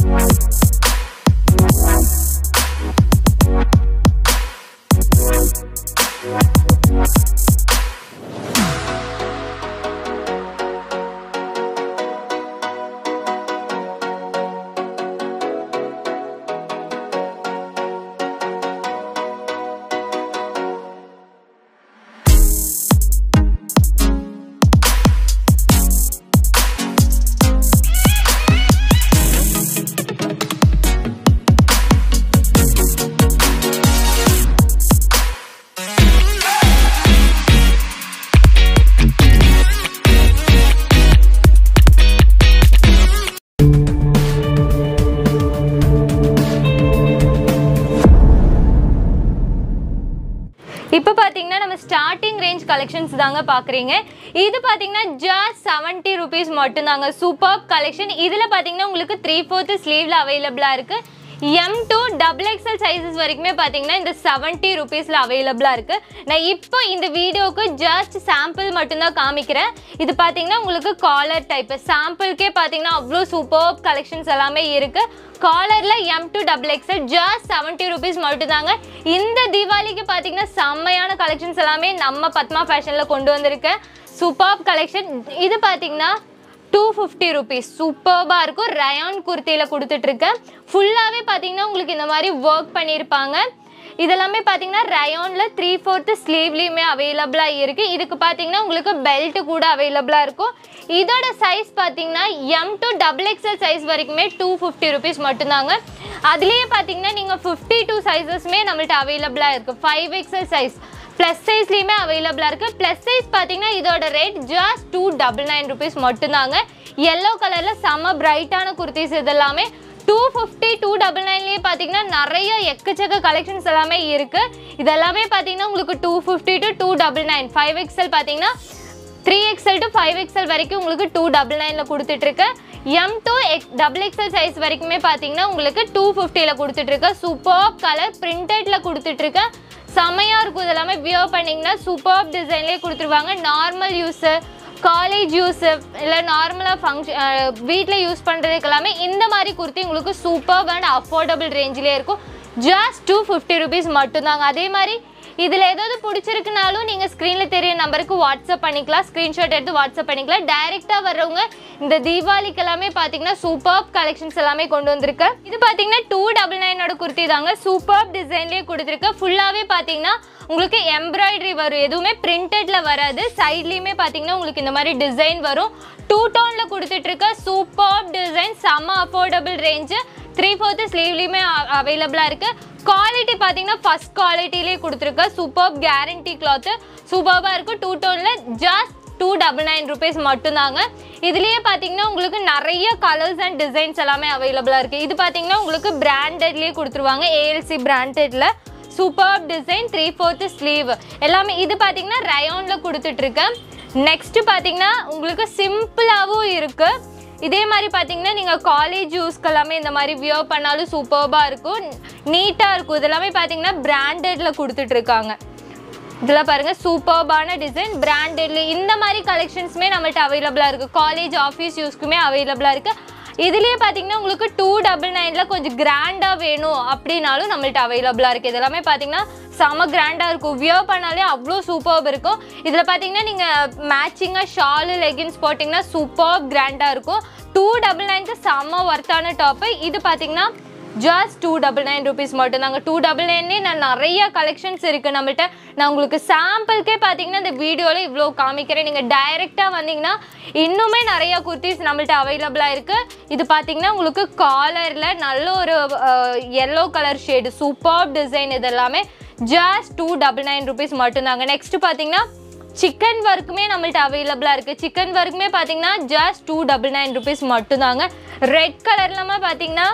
இப்போ பார்த்தீங்கன்னா நம்ம ஸ்டார்டிங் ரேஞ்ச் கலெக்ஷன்ஸ் தாங்க பார்க்குறீங்க இது பார்த்தீங்கன்னா ஜஸ்ட் செவன்ட்டி ருபீஸ் மட்டும்தாங்க சூப்பர் கலெக்ஷன் இதில் பார்த்தீங்கன்னா உங்களுக்கு த்ரீ ஃபோர்த்து ஸ்லீவில் அவைலபிளாக இருக்குது M to double XL sizes வரைக்குமே பார்த்தீங்கன்னா இந்த செவன்ட்டி ருபீஸில் அவைலபிளாக இருக்குது நான் இப்போ இந்த வீடியோவுக்கு ஜஸ்ட் சாம்பிள் மட்டும்தான் காமிக்கிறேன் இது பார்த்தீங்கன்னா உங்களுக்கு காலர் டைப்பு சாம்பிளுக்கே பார்த்தீங்கன்னா அவ்வளோ சூப்பர் கலெக்ஷன்ஸ் எல்லாமே இருக்குது காலரில் M to double XL just seventy rupees மட்டும்தாங்க இந்த தீபாவளிக்கு பார்த்தீங்கன்னா செம்மையான கலெக்ஷன்ஸ் எல்லாமே நம்ம பத்மா ஃபேஷனில் கொண்டு வந்திருக்கேன் சூப்பர் கலெக்ஷன் இது பார்த்தீங்கன்னா டூ ஃபிஃப்டி ருபீஸ் சூப்பர்பாக இருக்கும் ரயான் குர்த்தியில் கொடுத்துட்ருக்கேன் ஃபுல்லாகவே பார்த்தீங்கன்னா உங்களுக்கு இந்த மாதிரி ஒர்க் பண்ணியிருப்பாங்க இதெல்லாமே பார்த்தீங்கன்னா ரயானில் த்ரீ ஃபோர்த்து ஸ்லீவ்லேயுமே அவைலபிளாக இருக்குது இதுக்கு பார்த்தீங்கன்னா உங்களுக்கு பெல்ட் கூட அவைலபிளாக இருக்கும் இதோட சைஸ் பார்த்தீங்கன்னா M to double XL size வரைக்குமே டூ ஃபிஃப்டி ருபீஸ் மட்டும்தாங்க அதுலேயே பார்த்தீங்கன்னா நீங்கள் ஃபிஃப்டி டூ சைஸஸ்மே நம்மள்ட்ட அவைலபிளாக இருக்குது ஃபைவ் எக்ஸல் சைஸ் ப்ளஸ் சைஸ்லேயுமே அவைலபிளாக இருக்குது ப்ளஸ் சைஸ் பார்த்தீங்கன்னா இதோட rate just two double nine rupees மட்டும்தாங்க எல்லோ கலரில் செம்ம பிரைட்டான குர்த்திஸ் இதெல்லாமே டூ ஃபிஃப்டி டூ டபுள் நைன்லேயே பார்த்தீங்கன்னா நிறைய எக்கச்சக்க கலெக்ஷன்ஸ் எல்லாமே இருக்குது இதெல்லாமே பார்த்தீங்கன்னா உங்களுக்கு two fifty to two double nine five XL பார்த்தீங்கன்னா three XL to five XL வரைக்கும் உங்களுக்கு டூ டபுள் நைனில் கொடுத்துட்ருக்கு M to X double XL size வரைக்குமே பார்த்தீங்கன்னா உங்களுக்கு டூ ஃபிஃப்டியில் கொடுத்துட்ருக்கு சூப்பர் கலர் பிரிண்டடில் கொடுத்துட்ருக்கு செமையாக இருக்கும் இதெல்லாமே வியர் பண்ணிங்கன்னா சூப்பர் டிசைன்லேயே கொடுத்துருவாங்க நார்மல் யூஸு காலேஜ் யூஸு இல்லை நார்மலாக ஃபங்க்ஷன் வீட்டில் யூஸ் பண்ணுறதுக்கு எல்லாமே இந்த மாதிரி குர்த்தி உங்களுக்கு சூப்பர் அண்ட் அஃபோர்டபுள் ரேஞ்சிலே இருக்கும் ஜஸ்ட் டூ ஃபிஃப்டி ருபீஸ் மட்டும்தாங்க அதே மாதிரி இதில் ஏதாவது பிடிச்சிருக்குனாலும் நீங்கள் ஸ்க்ரீனில் தெரிய நம்பருக்கு வாட்ஸ்அப் பண்ணிக்கலாம் ஸ்க்ரீன்ஷாட் எடுத்து வாட்ஸ்அப் பண்ணிக்கலாம் டைரெக்டாக வர்றவங்க இந்த தீபாவளிக்கு எல்லாமே பார்த்தீங்கன்னா சூப்பர் கலெக்ஷன்ஸ் எல்லாமே கொண்டு வந்திருக்கு இது பார்த்தீங்கன்னா டூ டபுள் நைனோட குர்த்தி தாங்க சூப்பர் டிசைன்லேயே கொடுத்துருக்கு ஃபுல்லாகவே பார்த்தீங்கன்னா உங்களுக்கு எம்ப்ராய்டரி வரும் எதுவுமே பிரிண்டடில் வராது சைட்லேயுமே பார்த்தீங்கன்னா உங்களுக்கு இந்த மாதிரி டிசைன் வரும் டூ டோனில் கொடுத்துட்ருக்க சூப்பர் டிசைன் செம்ம அஃபோர்டபுள் ரேஞ்சு த்ரீ ஃபோர்த்து ஸ்லீவ்லேயுமே அவைலபிளாக இருக்குது குவாலிட்டி பார்த்தீங்கன்னா ஃபஸ்ட் குவாலிட்டிலே கொடுத்துருக்க சூப்பர் கேரண்டி கிளாத்து சூப்பராக இருக்கும் டூ டோனில் just two double nine rupees மட்டும்தாங்க இதுலேயே பார்த்தீங்கன்னா உங்களுக்கு நிறைய கலர்ஸ் அண்ட் டிசைன்ஸ் எல்லாமே அவைலபிளாக இருக்குது இது பார்த்தீங்கன்னா உங்களுக்கு பிராண்டட்லேயே கொடுத்துருவாங்க ஏஎல்சி பிராண்டட்ல super design three fourth sleeve எல்லாமே இது பார்த்தீங்கன்னா ரயோனில் கொடுத்துட்ருக்கேன் நெக்ஸ்ட் பார்த்தீங்கன்னா உங்களுக்கு சிம்பிளாகவும் இருக்குது இதே மாதிரி பார்த்தீங்கன்னா நீங்கள் காலேஜ் யூஸ்க்கு எல்லாமே இந்த மாதிரி வியர் பண்ணாலும் சூப்பர்பாக இருக்கும் நீட்டாக இருக்கும் இதெல்லாமே பார்த்தீங்கன்னா பிராண்டடில் கொடுத்துட்ருக்காங்க இதெல்லாம் பாருங்கள் சூப்பர்பான டிசைன் பிராண்டட்ல இந்த மாதிரி கலெக்ஷன்ஸுமே நம்மள்ட்ட அவைலபிளாக இருக்குது காலேஜ் ஆஃபீஸ் யூஸ்க்குமே அவைலபிளாக இருக்குது இதுலேயே பார்த்தீங்கன்னா உங்களுக்கு டூ டபுள் நைனில் கொஞ்சம் கிராண்டாக வேணும் அப்படின்னாலும் நம்மள்ட்ட அவைலபிளாக இருக்குது இதெல்லாமே பார்த்தீங்கன்னா செம கிராண்டாக இருக்கும் வியர் பண்ணாலே அவ்வளோ சூப்பர் இருக்கும் இதில் பார்த்தீங்கன்னா நீங்கள் மேட்சிங்காக ஷாலு லெகின்ஸ் போட்டிங்கன்னா சூப்பர் கிராண்டாக இருக்கும் டூ டபுள் நைனுக்கு செம்ம ஒர்த்தான டாப்பு இது பார்த்தீங்கன்னா just two double nine rupees மட்டும் நாங்கள் டூ டபுள் நைன்லேயே நான் நிறைய கலெக்ஷன்ஸ் இருக்குது நம்மள்ட்ட நான் உங்களுக்கு சாம்பிளுக்கே பார்த்தீங்கன்னா இந்த வீடியோவில் இவ்வளோ காமிக்கிறேன் நீங்கள் டைரெக்டாக வந்தீங்கன்னா இன்னுமே நிறைய குர்த்திஸ் நம்மள்ட்ட அவைலபிளாக இருக்குது இது பார்த்தீங்கன்னா உங்களுக்கு காலரில் நல்ல ஒரு yellow colour shade super design இது எல்லாமே just two double nine rupees மட்டும்தாங்க நெக்ஸ்ட் பார்த்தீங்கன்னா சிக்கன் ஒர்க்குமே நம்மள்ட்ட அவைலபிளாக இருக்குது சிக்கன் ஒர்க்குமே பார்த்தீங்கன்னா just two double nine rupees மட்டும்தாங்க ரெட் கலர்லாமே பார்த்தீங்கன்னா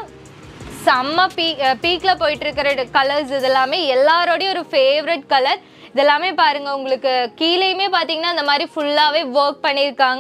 செம்ம பீ பீக்கில் போயிட்டுருக்கிற கலர்ஸ் இதெல்லாமே எல்லாரோடையும் ஒரு ஃபேவரட் கலர் இதெல்லாமே பாருங்கள் உங்களுக்கு கீழேயுமே பார்த்தீங்கன்னா இந்த மாதிரி ஃபுல்லாகவே ஒர்க் பண்ணியிருக்காங்க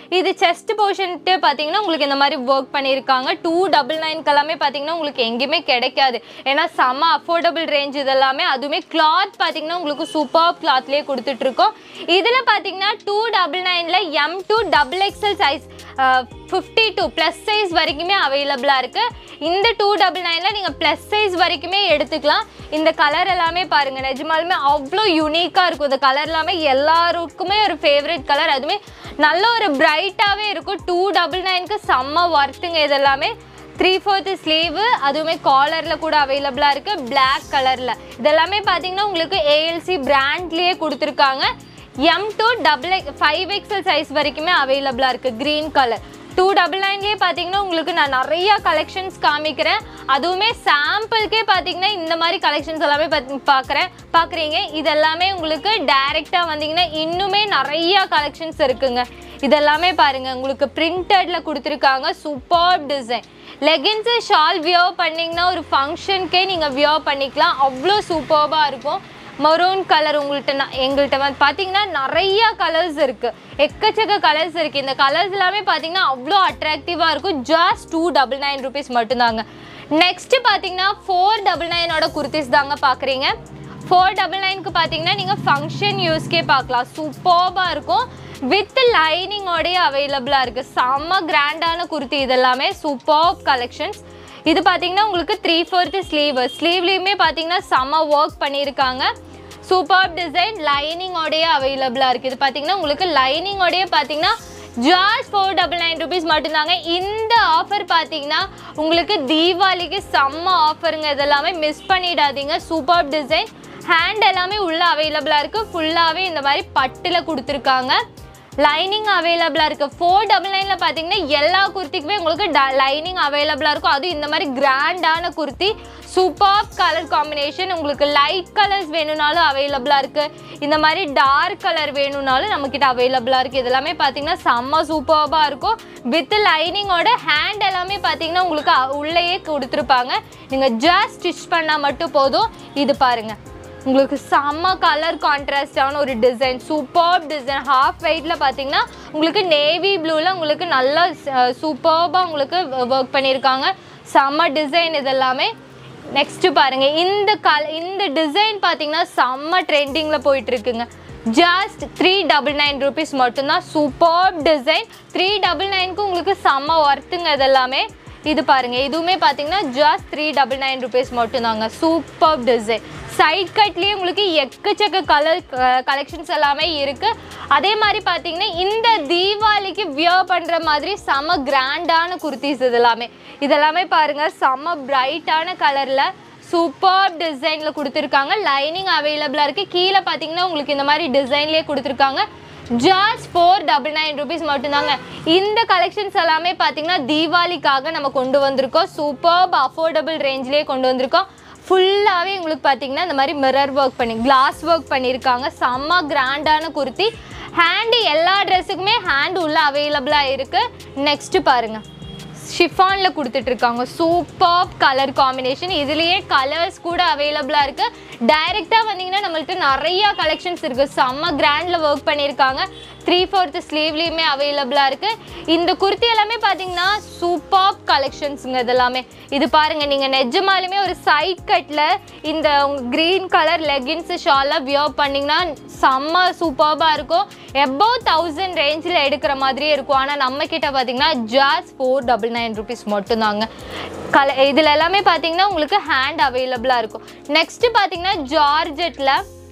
இது செஸ்ட் போர்ஷன்ட்டு பார்த்தீங்கன்னா உங்களுக்கு இந்த மாதிரி ஒர்க் பண்ணியிருக்காங்க டூ டபுள் நைன்க்கு எல்லாமே பார்த்தீங்கன்னா உங்களுக்கு எங்கேயுமே கிடைக்காது ஏன்னா செம்ம அஃபோர்டபுள் ரேஞ்ச் இதெல்லாமே அதுவுமே கிளாத் பார்த்தீங்கன்னா உங்களுக்கு சூப்பர் கிளாத்லேயே கொடுத்துட்ருக்கோம் இதில் பார்த்தீங்கன்னா டூ டபுள் நைனில் M to double XL size fifty two plus size வரைக்குமே அவைலபிளாக இருக்குது இந்த டூ டபுள் நைனில் நீங்கள் ப்ளஸ் சைஸ் வரைக்குமே எடுத்துக்கலாம் இந்த கலர் எல்லாமே பாருங்கள் நிஜமாலுமே அவ்வளோ யூனிக்காக இருக்கும் இந்த கலர் எல்லாமே எல்லாருக்குமே ஒரு ஃபேவரட் கலர் அதுவுமே நல்ல ஒரு பிரைட்டாகவே இருக்கும் டூ டபுள் நைனுக்கு செம்ம ஒர்த்துங்க இது எல்லாமே த்ரீ ஃபோர்த்து ஸ்லீவு அதுவுமே காலரில் கூட அவைலபிளாக இருக்குது Black கலரில் இதெல்லாமே பார்த்தீங்கன்னா உங்களுக்கு ஏஎல்சி பிராண்ட்லேயே கொடுத்துருக்காங்க எம் டூ டபுள் எக் ஃபைவ் எக்ஸல் சைஸ் வரைக்குமே அவைலபிளாக இருக்குது க்ரீன் கலர் டூ டபுள் நைன்லேயே பார்த்தீங்கன்னா உங்களுக்கு நான் நிறையா கலெக்ஷன்ஸ் காமிக்கிறேன் அதுவுமே சாம்பிளுக்கே பார்த்தீங்கன்னா இந்த மாதிரி கலெக்ஷன்ஸ் எல்லாமே பார்த்து பார்க்குறேன் பார்க்குறீங்க இதெல்லாமே உங்களுக்கு டைரெக்டாக வந்தீங்கன்னா இன்னுமே நிறையா கலெக்ஷன்ஸ் இருக்குங்க இதெல்லாமே பாருங்கள் உங்களுக்கு பிரிண்டடில் கொடுத்துருக்காங்க super design leggings shawl wear பண்ணிங்கன்னா ஒரு ஃபங்க்ஷனுக்கே நீங்கள் வியர் பண்ணிக்கலாம் அவ்வளோ சூப்பர்பாக இருக்கும் மரூன் கலர் உங்கள்கிட்ட நான் எங்கள்கிட்ட வந்து பார்த்தீங்கன்னா நிறைய கலர்ஸ் இருக்குது எக்கச்சக்க கலர்ஸ் இருக்குது இந்த கலர்ஸ் எல்லாமே பார்த்தீங்கன்னா அவ்வளோ அட்ராக்டிவாக இருக்கும் just two double nine rupees மட்டும்தாங்க நெக்ஸ்ட்டு பார்த்தீங்கன்னா ஃபோர் டபுள் நைனோட குர்த்திஸ் தாங்க பார்க்குறீங்க ஃபோர் டபுள் நைனுக்கு பார்த்தீங்கன்னா நீங்கள் ஃபங்க்ஷன் யூஸ்க்கே பார்க்கலாம் சூப்பர்பாக இருக்கும் வித் லைனிங்கோடய அவைலபிளாக இருக்குது செம்ம கிராண்டான குர்த்தி இதெல்லாமே சூப்பர் கலெக்ஷன்ஸ் இது பார்த்தீங்கன்னா உங்களுக்கு த்ரீ ஃபோர்த்து ஸ்லீவ் ஸ்லீவ்லேயுமே பார்த்தீங்கன்னா செம்ம ஒர்க் பண்ணியிருக்காங்க சூப்பர் டிசைன் லைனிங்கோடய அவைலபிளாக இருக்குது இது பார்த்தீங்கன்னா உங்களுக்கு லைனிங்கோடய பார்த்தீங்கன்னா just four double nine rupees மட்டும்தாங்க இந்த ஆஃபர் பார்த்தீங்கன்னா உங்களுக்கு தீபாவளிக்கு செம்ம ஆஃபருங்க இதெல்லாமே மிஸ் பண்ணிடாதீங்க சூப்பர் டிசைன் ஹேண்ட் எல்லாமே உள்ள அவைலபிளாக இருக்குது ஃபுல்லாகவே இந்த மாதிரி பட்டில் கொடுத்துருக்காங்க லைனிங் அவைலபிளாக இருக்குது ஃபோர் டபுள் நைனில் பார்த்தீங்கன்னா எல்லா குர்த்திக்குமே உங்களுக்கு லைனிங் அவைலபிளாக இருக்கும் அதுவும் இந்த மாதிரி கிராண்டான குர்த்தி சூப்பர் கலர் காம்பினேஷன் உங்களுக்கு லைட் கலர்ஸ் வேணும்னாலும் அவைலபிளாக இருக்குது இந்த மாதிரி டார்க் கலர் வேணும்னாலும் நம்மக்கிட்ட அவைலபிளாக இருக்குது இதெல்லாமே பார்த்தீங்கன்னா செம்ம சூப்பர்பாக இருக்கும் வித் லைனிங்கோட ஹேண்ட் எல்லாமே பார்த்தீங்கன்னா உங்களுக்கு அ- உள்ளேயே கொடுத்துருப்பாங்க நீங்கள் ஜஸ்ட் ஸ்டிச் பண்ணால் மட்டும் போதும் இது பாருங்கள் உங்களுக்கு செம்ம கலர் கான்ட்ராஸ்டான ஒரு டிசைன் சூப்பர் டிசைன் ஹாஃப் வெயிட்டில் பார்த்தீங்கன்னா உங்களுக்கு நேவி ப்ளூவில் உங்களுக்கு நல்லா சூப்பர்பாக உங்களுக்கு ஒர்க் பண்ணியிருக்காங்க செம்ம டிசைன் இதெல்லாமே நெக்ஸ்ட்டு பாருங்கள் இந்த கல இந்த டிசைன் பார்த்தீங்கன்னா செம்ம ட்ரெண்டிங்கில் போயிட்டுருக்குங்க just three double nine rupees மட்டும்தான் சூப்பர் டிசைன் த்ரீ டபுள் நைனுக்கு உங்களுக்கு செம்ம ஒர்த்துங்க இதெல்லாமே இது பாருங்க இதுவுமே பார்த்தீங்கன்னா just three double nine rupees மட்டும்தாங்க சூப்பர் டிசைன் சைட் கட்லேயே உங்களுக்கு எக்கச்சக்க கலர் கலெக்ஷன்ஸ் எல்லாமே இருக்கு அதே மாதிரி பார்த்தீங்கன்னா இந்த தீபாவளிக்கு வியர் பண்ணுற மாதிரி செம கிராண்டான குர்த்திஸ் இது எல்லாமே இதெல்லாமே பாருங்க செம பிரைட்டான கலரில் சூப்பர் டிசைனில் கொடுத்துருக்காங்க லைனிங் அவைலபிளாக இருக்குது கீழே பார்த்தீங்கன்னா உங்களுக்கு இந்த மாதிரி டிசைன்லேயே கொடுத்துருக்காங்க just four double nine rupees மட்டும்தாங்க இந்த கலெக்ஷன்ஸ் எல்லாமே பார்த்தீங்கன்னா தீபாவளிக்காக நம்ம கொண்டு வந்திருக்கோம் சூப்பர் அஃபோர்டபுள் ரேஞ்சிலே கொண்டு வந்திருக்கோம் ஃபுல்லாகவே உங்களுக்கு பார்த்தீங்கன்னா இந்த மாதிரி மிரர் ஒர்க் பண்ணி கிளாஸ் ஒர்க் பண்ணியிருக்காங்க செம்ம கிராண்டான குர்த்தி ஹேண்டு எல்லா ட்ரெஸ்ஸுக்குமே ஹேண்ட் உள்ள அவைலபிளாக இருக்குது நெக்ஸ்ட்டு பாருங்கள் ஷிஃபானில் கொடுத்துட்ருக்காங்க சூப்பர் கலர் காம்பினேஷன் இதுலேயே கலர்ஸ் கூட அவைலபிளாக இருக்குது டைரெக்டாக வந்தீங்கன்னா நம்மள்ட்ட நிறையா கலெக்ஷன்ஸ் இருக்குது செம்ம கிராண்டில் ஒர்க் பண்ணியிருக்காங்க த்ரீ ஃபோர்த்து ஸ்லீவ்லேயுமே அவைலபிளாக இருக்குது இந்த குர்த்தி எல்லாமே பார்த்தீங்கன்னா சூப்பர் கலெக்ஷன்ஸுங்க இதெல்லாமே இது பாருங்கள் நீங்கள் நிஜமாலுமே ஒரு சைட் கட்டில் இந்த க்ரீன் கலர் லெகின்ஸு ஷாலாக வியர் பண்ணிங்கன்னா செம்ம சூப்பர்பாக இருக்கும் எபோவ் தௌசண்ட் ரேஞ்சில் எடுக்கிற மாதிரியே இருக்கும் ஆனால் நம்ம கிட்ட பார்த்தீங்கன்னா just four double nine rupees மட்டும்தாங்க கல இதில் எல்லாமே பார்த்தீங்கன்னா உங்களுக்கு ஹேண்ட் அவைலபிளாக இருக்கும் நெக்ஸ்ட்டு பார்த்தீங்கன்னா ஜார்ஜெட்டில்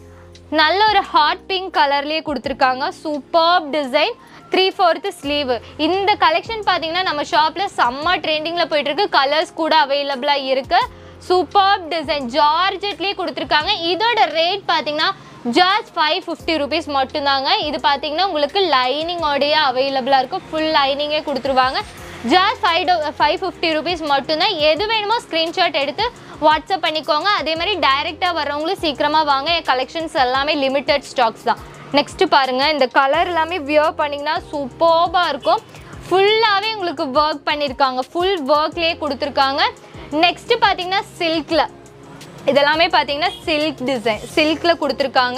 நல்ல ஒரு ஹாட் பிங்க் கலர்லேயே கொடுத்துருக்காங்க super design three fourth sleeve இந்த கலெக்ஷன் பார்த்தீங்கன்னா நம்ம ஷாப்பில் செம்ம ட்ரெண்டிங்கில் போயிட்டுருக்கு கலர்ஸ் கூட அவைலபிளாக இருக்குது சூப்பர் டிசைன் ஜார்ஜெட்லேயே கொடுத்துருக்காங்க இதோட ரேட் பார்த்தீங்கன்னா ஜஸ்ட் ஃபைவ் ஃபிஃப்டி ருபீஸ் மட்டும்தாங்க இது பார்த்தீங்கன்னா உங்களுக்கு லைனிங்கோடைய அவைலபிளாக இருக்கும் ஃபுல் லைனிங்கே கொடுத்துருவாங்க just five five fifty rupees மட்டும்தான் எது வேணுமோ ஸ்க்ரீன்ஷாட் எடுத்து வாட்ஸ்அப் பண்ணிக்கோங்க அதே மாதிரி டைரெக்டாக வர்றவங்களும் சீக்கிரமாக வாங்க என் கலெக்ஷன்ஸ் எல்லாமே லிமிட்டட் ஸ்டாக்ஸ் தான் நெக்ஸ்ட்டு பாருங்கள் இந்த கலர் எல்லாமே வியர் பண்ணிங்கன்னா சூப்பர்பாக இருக்கும் ஃபுல்லாகவே உங்களுக்கு ஒர்க் பண்ணியிருக்காங்க ஃபுல் ஒர்க்லேயே கொடுத்துருக்காங்க நெக்ஸ்ட்டு பார்த்தீங்கன்னா சில்கில் இதெல்லாமே பார்த்தீங்கன்னா சில்க் டிசைன் சில்கில் கொடுத்துருக்காங்க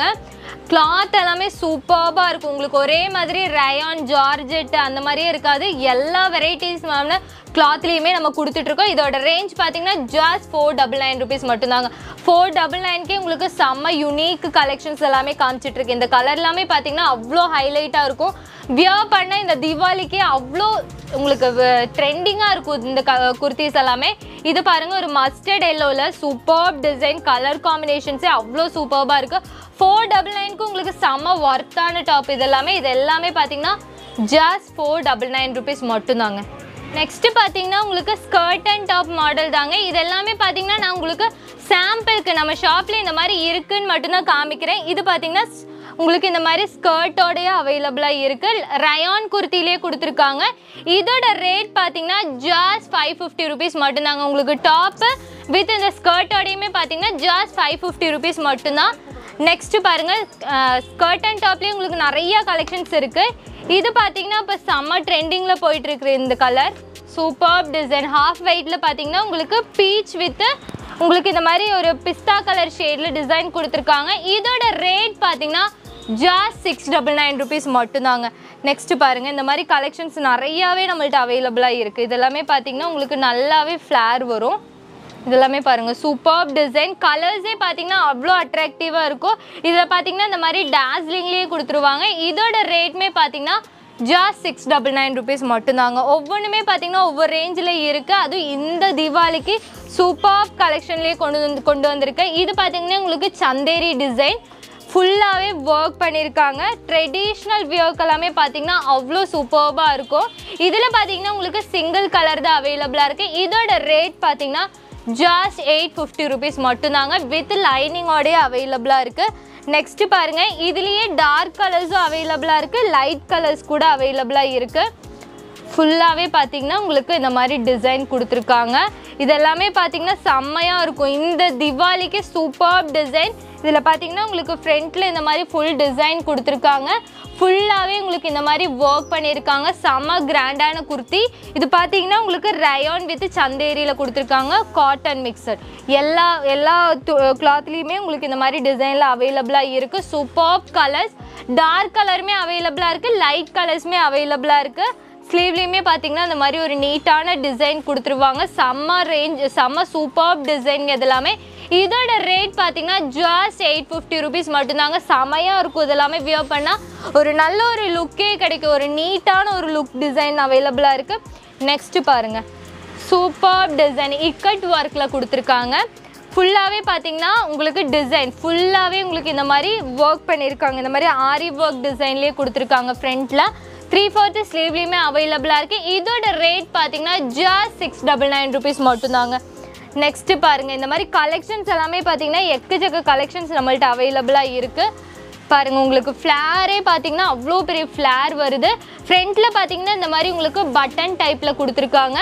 கிளாத் எல்லாமே சூப்பர்பாக இருக்கும் உங்களுக்கு ஒரே மாதிரி ரயான் ஜார்ஜெட் அந்த மாதிரியே இருக்காது எல்லா வெரைட்டிஸ் மேம்ல கிளாத்லேயுமே நம்ம கொடுத்துட்ருக்கோம் இதோட ரேஞ்ச் பார்த்தீங்கன்னா just four double nine rupees மட்டும்தாங்க ஃபோர் டபுள் நைன்க்கே உங்களுக்கு செம்ம யுனிக் கலெக்ஷன்ஸ் எல்லாமே காமிச்சிட்ருக்கு இந்த கலர் எல்லாமே பார்த்தீங்கன்னா அவ்வளோ ஹைலைட்டாக இருக்கும் வியர் பண்ண இந்த தீபாவளிக்கே அவ்வளோ உங்களுக்கு ட்ரெண்டிங்காக இருக்கும் இந்த க குர்த்திஸ் எல்லாமே இது பாருங்க ஒரு மஸ்டர்ட் எல்லோவில் சூப்பர் டிசைன் கலர் காம்பினேஷன்ஸே அவ்வளோ சூப்பர்பாக இருக்குது ஃபோர் டபுள் நைனுக்கு உங்களுக்கு செம்ம ஒர்த்தான டாப் இது எல்லாமே இது எல்லாமே பார்த்தீங்கன்னா just four double nine rupees மட்டும்தாங்க நெக்ஸ்ட் பார்த்தீங்கன்னா உங்களுக்கு ஸ்கர்ட் அண்ட் டாப் மாடல் தாங்க இது எல்லாமே பார்த்தீங்கன்னா நான் உங்களுக்கு சாம்பிளுக்கு நம்ம ஷாப்பில் இந்த மாதிரி இருக்குன்னு மட்டும்தான் காமிக்கிறேன் இது பார்த்தீங்கன்னா ஸ்- உங்களுக்கு இந்த மாதிரி ஸ்கர்ட்டோடய அவைலபிளாக இருக்கு ரயான் குர்த்திலே கொடுத்துருக்காங்க இதோட ரேட் பார்த்தீங்கன்னா ஜாஸ்ட் ஃபைவ் ஃபிஃப்டி ருபீஸ் மட்டும்தாங்க உங்களுக்கு டாப்பு வித் இந்த ஸ்கர்ட்டோடையுமே பார்த்தீங்கன்னா ஜாஸ்ட் ஃபைவ் ஃபிஃப்டி ருபீஸ் மட்டும்தான் நெக்ஸ்ட் பாருங்க ஸ்கர்ட் அண்ட் டாப்லேயே உங்களுக்கு நிறைய கலெக்ஷன்ஸ் இருக்கு இது பார்த்தீங்கன்னா இப்போ செம்ம ட்ரெண்டிங்கில் போயிட்டு இருக்கு இந்த கலர் சூப்பர் டிசைன் ஹாஃப் வெயிட்டில் பார்த்தீங்கன்னா உங்களுக்கு பீச் வித் உங்களுக்கு இந்த மாதிரி ஒரு பிஸ்தா கலர் ஷேடில் டிசைன் கொடுத்துருக்காங்க இதோட ரேட் பார்த்தீங்கன்னா just six double nine rupees மட்டும்தாங்க நெக்ஸ்ட் பாருங்கள் இந்த மாதிரி கலெக்ஷன்ஸ் நிறையாவே நம்மள்ட்ட அவைலபிளாக இருக்குது இதெல்லாமே பார்த்தீங்கன்னா உங்களுக்கு நல்லாவே ஃப்ளேர் வரும் இதெல்லாமே பாருங்கள் சூப்பர் டிசைன் கலர்ஸே பார்த்தீங்கன்னா அவ்வளோ அட்ராக்டிவாக இருக்கும் இதில் பார்த்தீங்கன்னா இந்த மாதிரி டாஸ்லிங்லேயே கொடுத்துருவாங்க இதோட ரேட்மே பார்த்தீங்கன்னா just six double nine rupees மட்டும்தாங்க ஒவ்வொன்றுமே பார்த்தீங்கன்னா ஒவ்வொரு ரேஞ்சில் இருக்குது அதுவும் இந்த தீபாவளிக்கு சூப்பர் கலெக்ஷன்லேயே கொண்டு வந்து கொண்டு வந்திருக்கேன் இது பார்த்தீங்கன்னா உங்களுக்கு சந்தேரி டிசைன் ஃபுல்லாகவே ஒர்க் பண்ணியிருக்காங்க ட்ரெடிஷ்னல் வியர்க் எல்லாமே பார்த்தீங்கன்னா அவ்வளோ சூப்பர்பாக இருக்கும் இதில் பார்த்தீங்கன்னா உங்களுக்கு சிங்கிள் கலர் தான் அவைலபிளாக இருக்குது இதோட ரேட் பார்த்தீங்கன்னா ஜாஸ்ட் எயிட் ஃபிஃப்டி ருபீஸ் மட்டும்தாங்க வித் லைனிங்கோடய அவைலபிளாக இருக்குது நெக்ஸ்ட் பாருங்க இதுலேயே டார்க் கலர்ஸும் அவைலபிளாக இருக்குது லைட் கலர்ஸ் கூட அவைலபிளாக இருக்குது ஃபுல்லாகவே பார்த்தீங்கன்னா உங்களுக்கு இந்த மாதிரி டிசைன் கொடுத்துருக்காங்க இதெல்லாமே பார்த்தீங்கன்னா செம்மையாக இருக்கும் இந்த திவாலிக்கு சூப்பர் டிசைன் இதில் பார்த்தீங்கன்னா உங்களுக்கு ஃப்ரண்ட்டில் இந்த மாதிரி ஃபுல் டிசைன் கொடுத்துருக்காங்க ஃபுல்லாகவே உங்களுக்கு இந்த மாதிரி ஒர்க் பண்ணியிருக்காங்க செம்ம கிராண்டான குர்த்தி இது பார்த்தீங்கன்னா உங்களுக்கு ரயான் வித் சந்தேரியில் கொடுத்துருக்காங்க காட்டன் மிக்சர் எல்லா எல்லா கிளாத்லேயுமே உங்களுக்கு இந்த மாதிரி டிசைனில் அவைலபிளாக இருக்குது சூப்பர் கலர்ஸ் டார்க் கலருமே அவைலபிளாக இருக்குது லைட் கலர்ஸுமே அவைலபிளாக இருக்குது ஸ்லீவ்லேயுமே பார்த்தீங்கன்னா இந்த மாதிரி ஒரு நீட்டான டிசைன் கொடுத்துருவாங்க செம்ம ரேஞ்ச் செம்ம சூப்பர் டிசைன் இது எல்லாமே இதோட ரேட் பார்த்தீங்கன்னா ஜாஸ்ட் எயிட் ஃபிஃப்டி ருபீஸ் மட்டும்தாங்க செமையாக இருக்கும் இது எல்லாமே வியர் பண்ணால் ஒரு நல்ல ஒரு லுக்கே கிடைக்கும் ஒரு நீட்டான ஒரு லுக் டிசைன் அவைலபிளாக இருக்குது நெக்ஸ்ட்டு பாருங்கள் சூப்பர் டிசைன் இக்கட் ஒர்க்கில் கொடுத்துருக்காங்க ஃபுல்லாகவே பார்த்தீங்கன்னா உங்களுக்கு டிசைன் ஃபுல்லாகவே உங்களுக்கு இந்த மாதிரி ஒர்க் பண்ணியிருக்காங்க இந்த மாதிரி ஆரி ஒர்க் டிசைன்லேயே கொடுத்துருக்காங்க ஃப்ரண்ட்டில் த்ரீ ஃபோர்த்து ஸ்லீவ்லேயுமே அவைலபிளாக இருக்குது இதோட ரேட் பார்த்தீங்கன்னா just six double nine rupees மட்டும்தாங்க நெக்ஸ்ட்டு பாருங்கள் இந்த மாதிரி கலெக்ஷன்ஸ் எல்லாமே பார்த்தீங்கன்னா எக்கச்சக்க கலெக்ஷன்ஸ் நம்மள்ட்ட அவைலபிளாக இருக்குது பாருங்கள் உங்களுக்கு ஃப்ளேரே பார்த்தீங்கன்னா அவ்வளோ பெரிய ஃப்ளேர் வருது ஃப்ரண்ட்டில் பார்த்தீங்கன்னா இந்த மாதிரி உங்களுக்கு பட்டன் டைப்பில் கொடுத்துருக்காங்க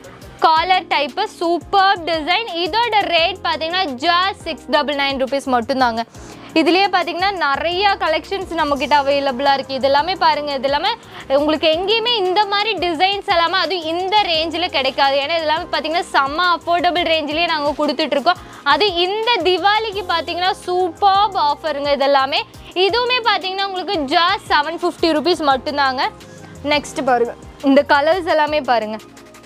காலர் டைப்பு சூப்பர் டிசைன் இதோட ரேட் பார்த்தீங்கன்னா just six double nine rupees மட்டும்தாங்க இதுலேயே பார்த்தீங்கன்னா நிறையா கலெக்ஷன்ஸ் நம்மக்கிட்ட அவைலபிளாக இருக்குது இது எல்லாமே பாருங்கள் இது எல்லாமே உங்களுக்கு எங்கேயுமே இந்த மாதிரி டிசைன்ஸ் எல்லாமே அதுவும் இந்த ரேஞ்சில் கிடைக்காது ஏன்னா இது எல்லாமே பார்த்தீங்கன்னா செம்ம அஃபோர்டபுள் ரேஞ்சிலேயே நாங்கள் கொடுத்துட்ருக்கோம் அது இந்த திவாலிக்கு பார்த்தீங்கன்னா சூப்பர் ஆஃபருங்க இது எல்லாமே இதுவுமே பார்த்தீங்கன்னா உங்களுக்கு ஜாஸ்ட் செவன் ஃபிஃப்டி ருபீஸ் மட்டும்தாங்க நெக்ஸ்ட் பாருங்கள் இந்த கலர்ஸ் எல்லாமே பாருங்கள்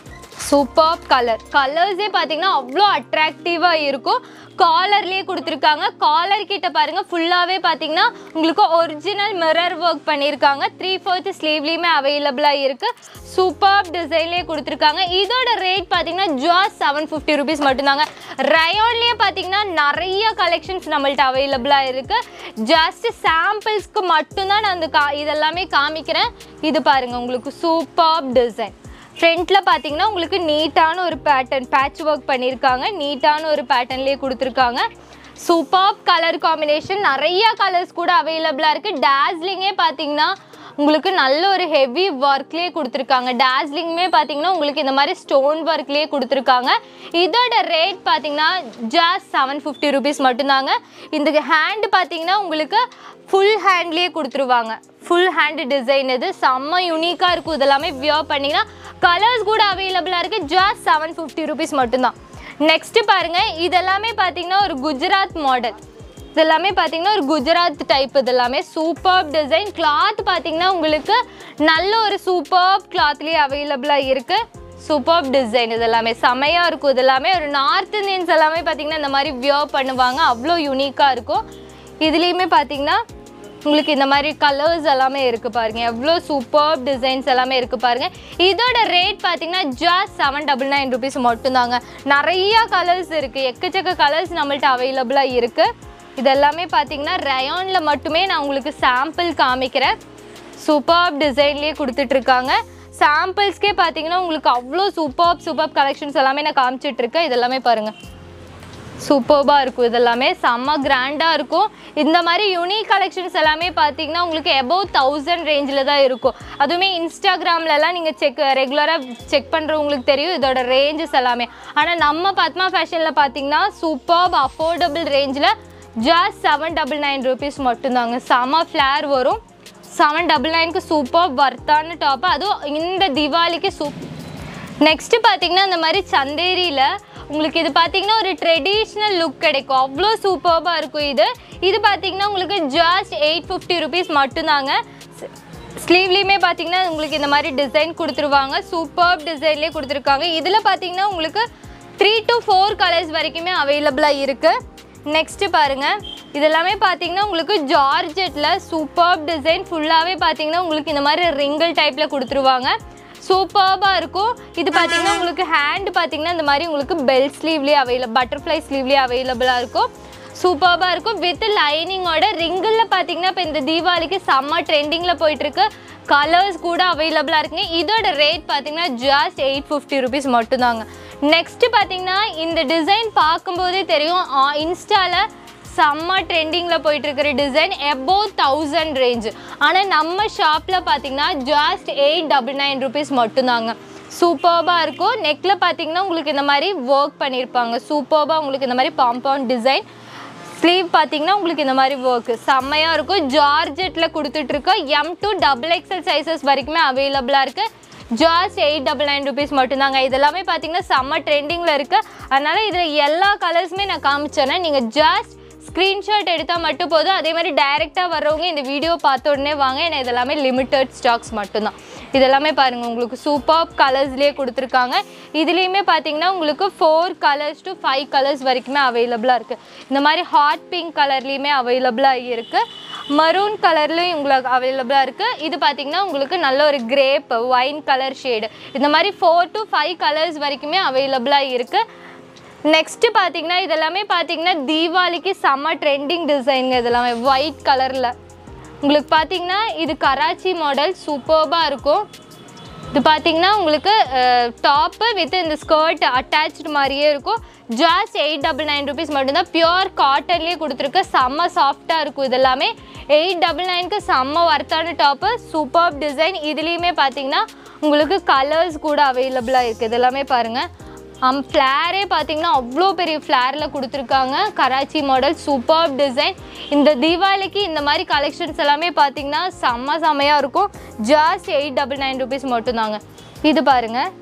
சூப்பர் கலர் கலர்ஸே பார்த்தீங்கன்னா அவ்வளோ அட்ராக்டிவாக இருக்கும் காலர்லேயே கொடுத்துருக்காங்க காலர் கிட்ட பாருங்கள் ஃபுல்லாகவே பார்த்தீங்கன்னா உங்களுக்கு ஒரிஜினல் மிரர் ஒர்க் பண்ணியிருக்காங்க த்ரீ ஃபோர்த்து ஸ்லீவ்லேயுமே அவைலபிளாக இருக்குது சூப்பர் டிசைன்லேயே கொடுத்துருக்காங்க இதோட ரேட் பார்த்தீங்கன்னா ஜாஸ் செவன் ஃபிஃப்டி ருபீஸ் மட்டும்தாங்க ரயோன்லேயே பார்த்தீங்கன்னா நிறைய கலெக்ஷன்ஸ் நம்மள்ட்ட அவைலபிளாக இருக்குது ஜஸ்ட் சாம்பிள்ஸ்க்கு மட்டும்தான் நான் அந்த கா இதெல்லாமே காமிக்கிறேன் இது பாருங்கள் உங்களுக்கு சூப்பர் டிசைன் ஃப்ரண்ட்டில் பார்த்தீங்கன்னா உங்களுக்கு நீட்டான ஒரு பேட்டர்ன் பேட்ச் ஒர்க் பண்ணியிருக்காங்க நீட்டான ஒரு பேட்டர்ன்லேயே கொடுத்துருக்காங்க சூப்பர் கலர் காம்பினேஷன் நிறைய கலர்ஸ் கூட அவைலபிளாக இருக்குது டேஸ்லிங்கே பார்த்தீங்கன்னா உங்களுக்கு நல்ல ஒரு ஹெவி ஒர்க்லேயே கொடுத்துருக்காங்க டேஸ்லிங்குமே பார்த்தீங்கன்னா உங்களுக்கு இந்த மாதிரி ஸ்டோன் ஒர்க்லேயே கொடுத்துருக்காங்க இதோட ரேட் பார்த்தீங்கன்னா ஜாஸ்ட் செவன் ஃபிஃப்டி ருபீஸ் மட்டும்தாங்க இந்த ஹேண்ட் பார்த்தீங்கன்னா உங்களுக்கு ஃபுல் ஹேண்ட்லேயே கொடுத்துருவாங்க ஃபுல் ஹேண்ட் டிசைன் இது செம்ம யூனிக்காக இருக்கும் இதெல்லாமே வியர் பண்ணிங்கன்னா கலர்ஸ் கூட அவைலபிளாக இருக்குது ஜாஸ்ட் செவன் ஃபிஃப்டி ருபீஸ் மட்டும்தான் நெக்ஸ்ட்டு பாருங்கள் இதெல்லாமே பார்த்தீங்கன்னா ஒரு குஜராத் மாடல் இது எல்லாமே பார்த்தீங்கன்னா ஒரு குஜராத் டைப் இது எல்லாமே சூப்பர் டிசைன் கிளாத் பார்த்தீங்கன்னா உங்களுக்கு நல்ல ஒரு சூப்பர் கிளாத்லேயே அவைலபிளாக இருக்குது சூப்பர் டிசைன் இது எல்லாமே செமையாக இருக்கும் இது எல்லாமே ஒரு நார்த் இந்தியன்ஸ் எல்லாமே பார்த்தீங்கன்னா இந்த மாதிரி வியர் பண்ணுவாங்க அவ்வளோ யூனிக்காக இருக்கும் இதுலேயுமே பார்த்தீங்கன்னா உங்களுக்கு இந்த மாதிரி கலர்ஸ் எல்லாமே இருக்குது பாருங்க எவ்வளோ சூப்பர் டிசைன்ஸ் எல்லாமே இருக்குது பாருங்க இதோட ரேட் பார்த்தீங்கன்னா just seven double nine rupees மட்டும்தாங்க நிறைய கலர்ஸ் இருக்குது எக்கச்சக்க கலர்ஸ் நம்மள்ட்ட அவைலபிளாக இருக்குது இது எல்லாமே பார்த்தீங்கன்னா ரயானில் மட்டுமே நான் உங்களுக்கு சாம்பிள் காமிக்கிறேன் சூப்பர் டிசைன்லேயே கொடுத்துட்ருக்காங்க சாம்பிள்ஸ்க்கே பார்த்தீங்கன்னா உங்களுக்கு அவ்வளோ சூப்பர் சூப்பர் கலெக்ஷன்ஸ் எல்லாமே நான் காமிச்சிட்டு இருக்கேன் இது எல்லாமே பாருங்கள் சூப்பர்பாக இருக்கும் இதெல்லாமே செம்ம கிராண்டாக இருக்கும் இந்த மாதிரி யூனிக் கலெக்ஷன்ஸ் எல்லாமே பார்த்தீங்கன்னா உங்களுக்கு எபோவ் தௌசண்ட் ரேஞ்சில் தான் இருக்கும் அதுவுமே இன்ஸ்டாகிராம்லலாம் நீங்கள் செக் ரெகுலராக செக் பண்ணுறவங்களுக்கு தெரியும் இதோட ரேஞ்சஸ் எல்லாமே ஆனால் நம்ம பத்மா ஃபேஷனில் பார்த்தீங்கன்னா சூப்பர் அஃபோர்டபுள் ரேஞ்சில் just seven double nine rupees மட்டும்தாங்க செம்ம ஃப்ளேர் வரும் செவன் டபுள் நைனுக்கு சூப்பர் வர்த்தான டாப்பு அதுவும் இந்த தீபாவளிக்கு சூப் நெக்ஸ்ட் பார்த்தீங்கன்னா இந்த மாதிரி சந்தேரியில் உங்களுக்கு இது பார்த்தீங்கன்னா ஒரு ட்ரெடிஷ்னல் லுக் கிடைக்கும் அவ்வளோ சூப்பர்பாக இருக்கும் இது இது பார்த்தீங்கன்னா உங்களுக்கு ஜஸ்ட் எயிட் ஃபிஃப்டி ருபீஸ் மட்டும்தாங்க ஸ்லீவ்லேயுமே பார்த்தீங்கன்னா உங்களுக்கு இந்த மாதிரி டிசைன் கொடுத்துருவாங்க சூப்பர் டிசைன்லேயே கொடுத்துருக்காங்க இதில் பார்த்தீங்கன்னா உங்களுக்கு த்ரீ டு ஃபோர் கலர்ஸ் வரைக்குமே அவைலபிளாக இருக்குது நெக்ஸ்ட்டு பாருங்கள் இதெல்லாமே பார்த்தீங்கன்னா உங்களுக்கு ஜார்ஜெட்டில் சூப்பர் டிசைன் ஃபுல்லாகவே பார்த்தீங்கன்னா உங்களுக்கு இந்த மாதிரி ரிங்கிள் டைப்பில் கொடுத்துருவாங்க சூப்பர்பாக இருக்கும் இது பார்த்தீங்கன்னா உங்களுக்கு ஹேண்ட் பார்த்தீங்கன்னா இந்த மாதிரி உங்களுக்கு பெல் ஸ்லீவ்லேயே அவைலபிள் பட்டர்ஃப்ளை ஸ்லீவ்லேயே அவைலபிளாக இருக்கும் சூப்பர்பாக இருக்கும் வித் லைனிங்கோட ரிங்கிளில் பார்த்தீங்கன்னா இப்போ இந்த தீபாவளிக்கு செம்ம ட்ரெண்டிங்கில் போயிட்டுருக்கு கலர்ஸ் கூட அவைலபிளாக இருக்குங்க இதோட ரேட் பார்த்தீங்கன்னா ஜஸ்ட் எயிட் ஃபிஃப்டி ருபீஸ் மட்டும்தாங்க நெக்ஸ்ட் பார்த்தீங்கன்னா இந்த டிசைன் பார்க்கும்போதே தெரியும் இன்ஸ்டாவில் செம்ம ட்ரெண்டிங்கில் போயிட்டு இருக்கிற டிசைன் எபோவ் தௌசண்ட் ரேஞ்ச் ஆனால் நம்ம ஷாப்பில் பார்த்தீங்கன்னா just eight double nine rupees மட்டும்தாங்க சூப்பர்பாக இருக்கும் நெக்கில் பார்த்தீங்கன்னா உங்களுக்கு இந்த மாதிரி ஒர்க் பண்ணியிருப்பாங்க சூப்பர்பாக உங்களுக்கு இந்த மாதிரி காம்பவுண்ட் டிசைன் ஸ்லீவ் பார்த்தீங்கன்னா உங்களுக்கு இந்த மாதிரி ஒர்க்கு செம்மையாக இருக்கும் ஜார்ஜெட்டில் கொடுத்துட்ருக்கோம் M to double XL sizes வரைக்குமே அவைலபிளாக இருக்குது just eight double nine rupees மட்டும்தாங்க இதெல்லாமே பார்த்தீங்கன்னா செம்ம ட்ரெண்டிங்கில் இருக்குது அதனால் இதில் எல்லா கலர்ஸுமே நான் காமிச்சேன்னா நீங்கள் ஜாஸ்ட் ஸ்க்ரீன்ஷாட் எடுத்தால் மட்டும் போதும் அதே மாதிரி டைரெக்டாக வர்றவங்க இந்த வீடியோ பார்த்த உடனே வாங்க ஏன்னா இதெல்லாமே லிமிட்டட் ஸ்டாக்ஸ் மட்டும்தான் இதெல்லாமே பாருங்கள் உங்களுக்கு சூப்பர் கலர்ஸ்லேயே கொடுத்துருக்காங்க இதுலேயுமே பார்த்தீங்கன்னா உங்களுக்கு four colours to five colours வரைக்குமே அவைலபிளாக இருக்குது இந்த மாதிரி ஹாட் பிங்க் கலர்லேயுமே அவைலபிளாக இருக்குது மரூன் கலர்லேயும் உங்களுக்கு அவைலபிளாக இருக்குது இது பார்த்தீங்கன்னா உங்களுக்கு நல்ல ஒரு கிரேப் ஒயின் கலர் ஷேடு இந்த மாதிரி ஃபோர் டு ஃபைவ் கலர்ஸ் வரைக்குமே அவைலபிளாக இருக்குது நெக்ஸ்ட்டு பார்த்தீங்கன்னா இதெல்லாமே பார்த்தீங்கன்னா தீபாவளிக்கு செம்ம ட்ரெண்டிங் டிசைனுங்க இதெல்லாமே ஒயிட் கலரில் உங்களுக்கு பார்த்தீங்கன்னா இது கராச்சி மாடல் சூப்பர்பாக இருக்கும் இது பார்த்தீங்கன்னா உங்களுக்கு டாப்பு வித் இந்த ஸ்கர்ட் அட்டாச்சு மாதிரியே இருக்கும் just eight double nine rupees மட்டும்தான் பியூர் காட்டன்லேயே கொடுத்துருக்கு செம்ம சாஃப்டாக இருக்கும் இது எல்லாமே எயிட் டபுள் நைனுக்கு செம்ம ஒர்த்தான டாப்பு சூப்பர் டிசைன் இதுலேயுமே பார்த்தீங்கன்னா உங்களுக்கு கலர்ஸ் கூட அவைலபிளாக இருக்குது இது எல்லாமே பாருங்கள் அம் ஃப்ளேரே பார்த்தீங்கன்னா அவ்வளோ பெரிய ஃப்ளேரில் கொடுத்துருக்காங்க கராச்சி மாடல் சூப்பர் டிசைன் இந்த தீபாவளிக்கு இந்த மாதிரி கலெக்ஷன்ஸ் எல்லாமே பார்த்தீங்கன்னா செம்ம செம்மையாக இருக்கும் just eight double nine rupees மட்டும்தாங்க இது பாருங்கள்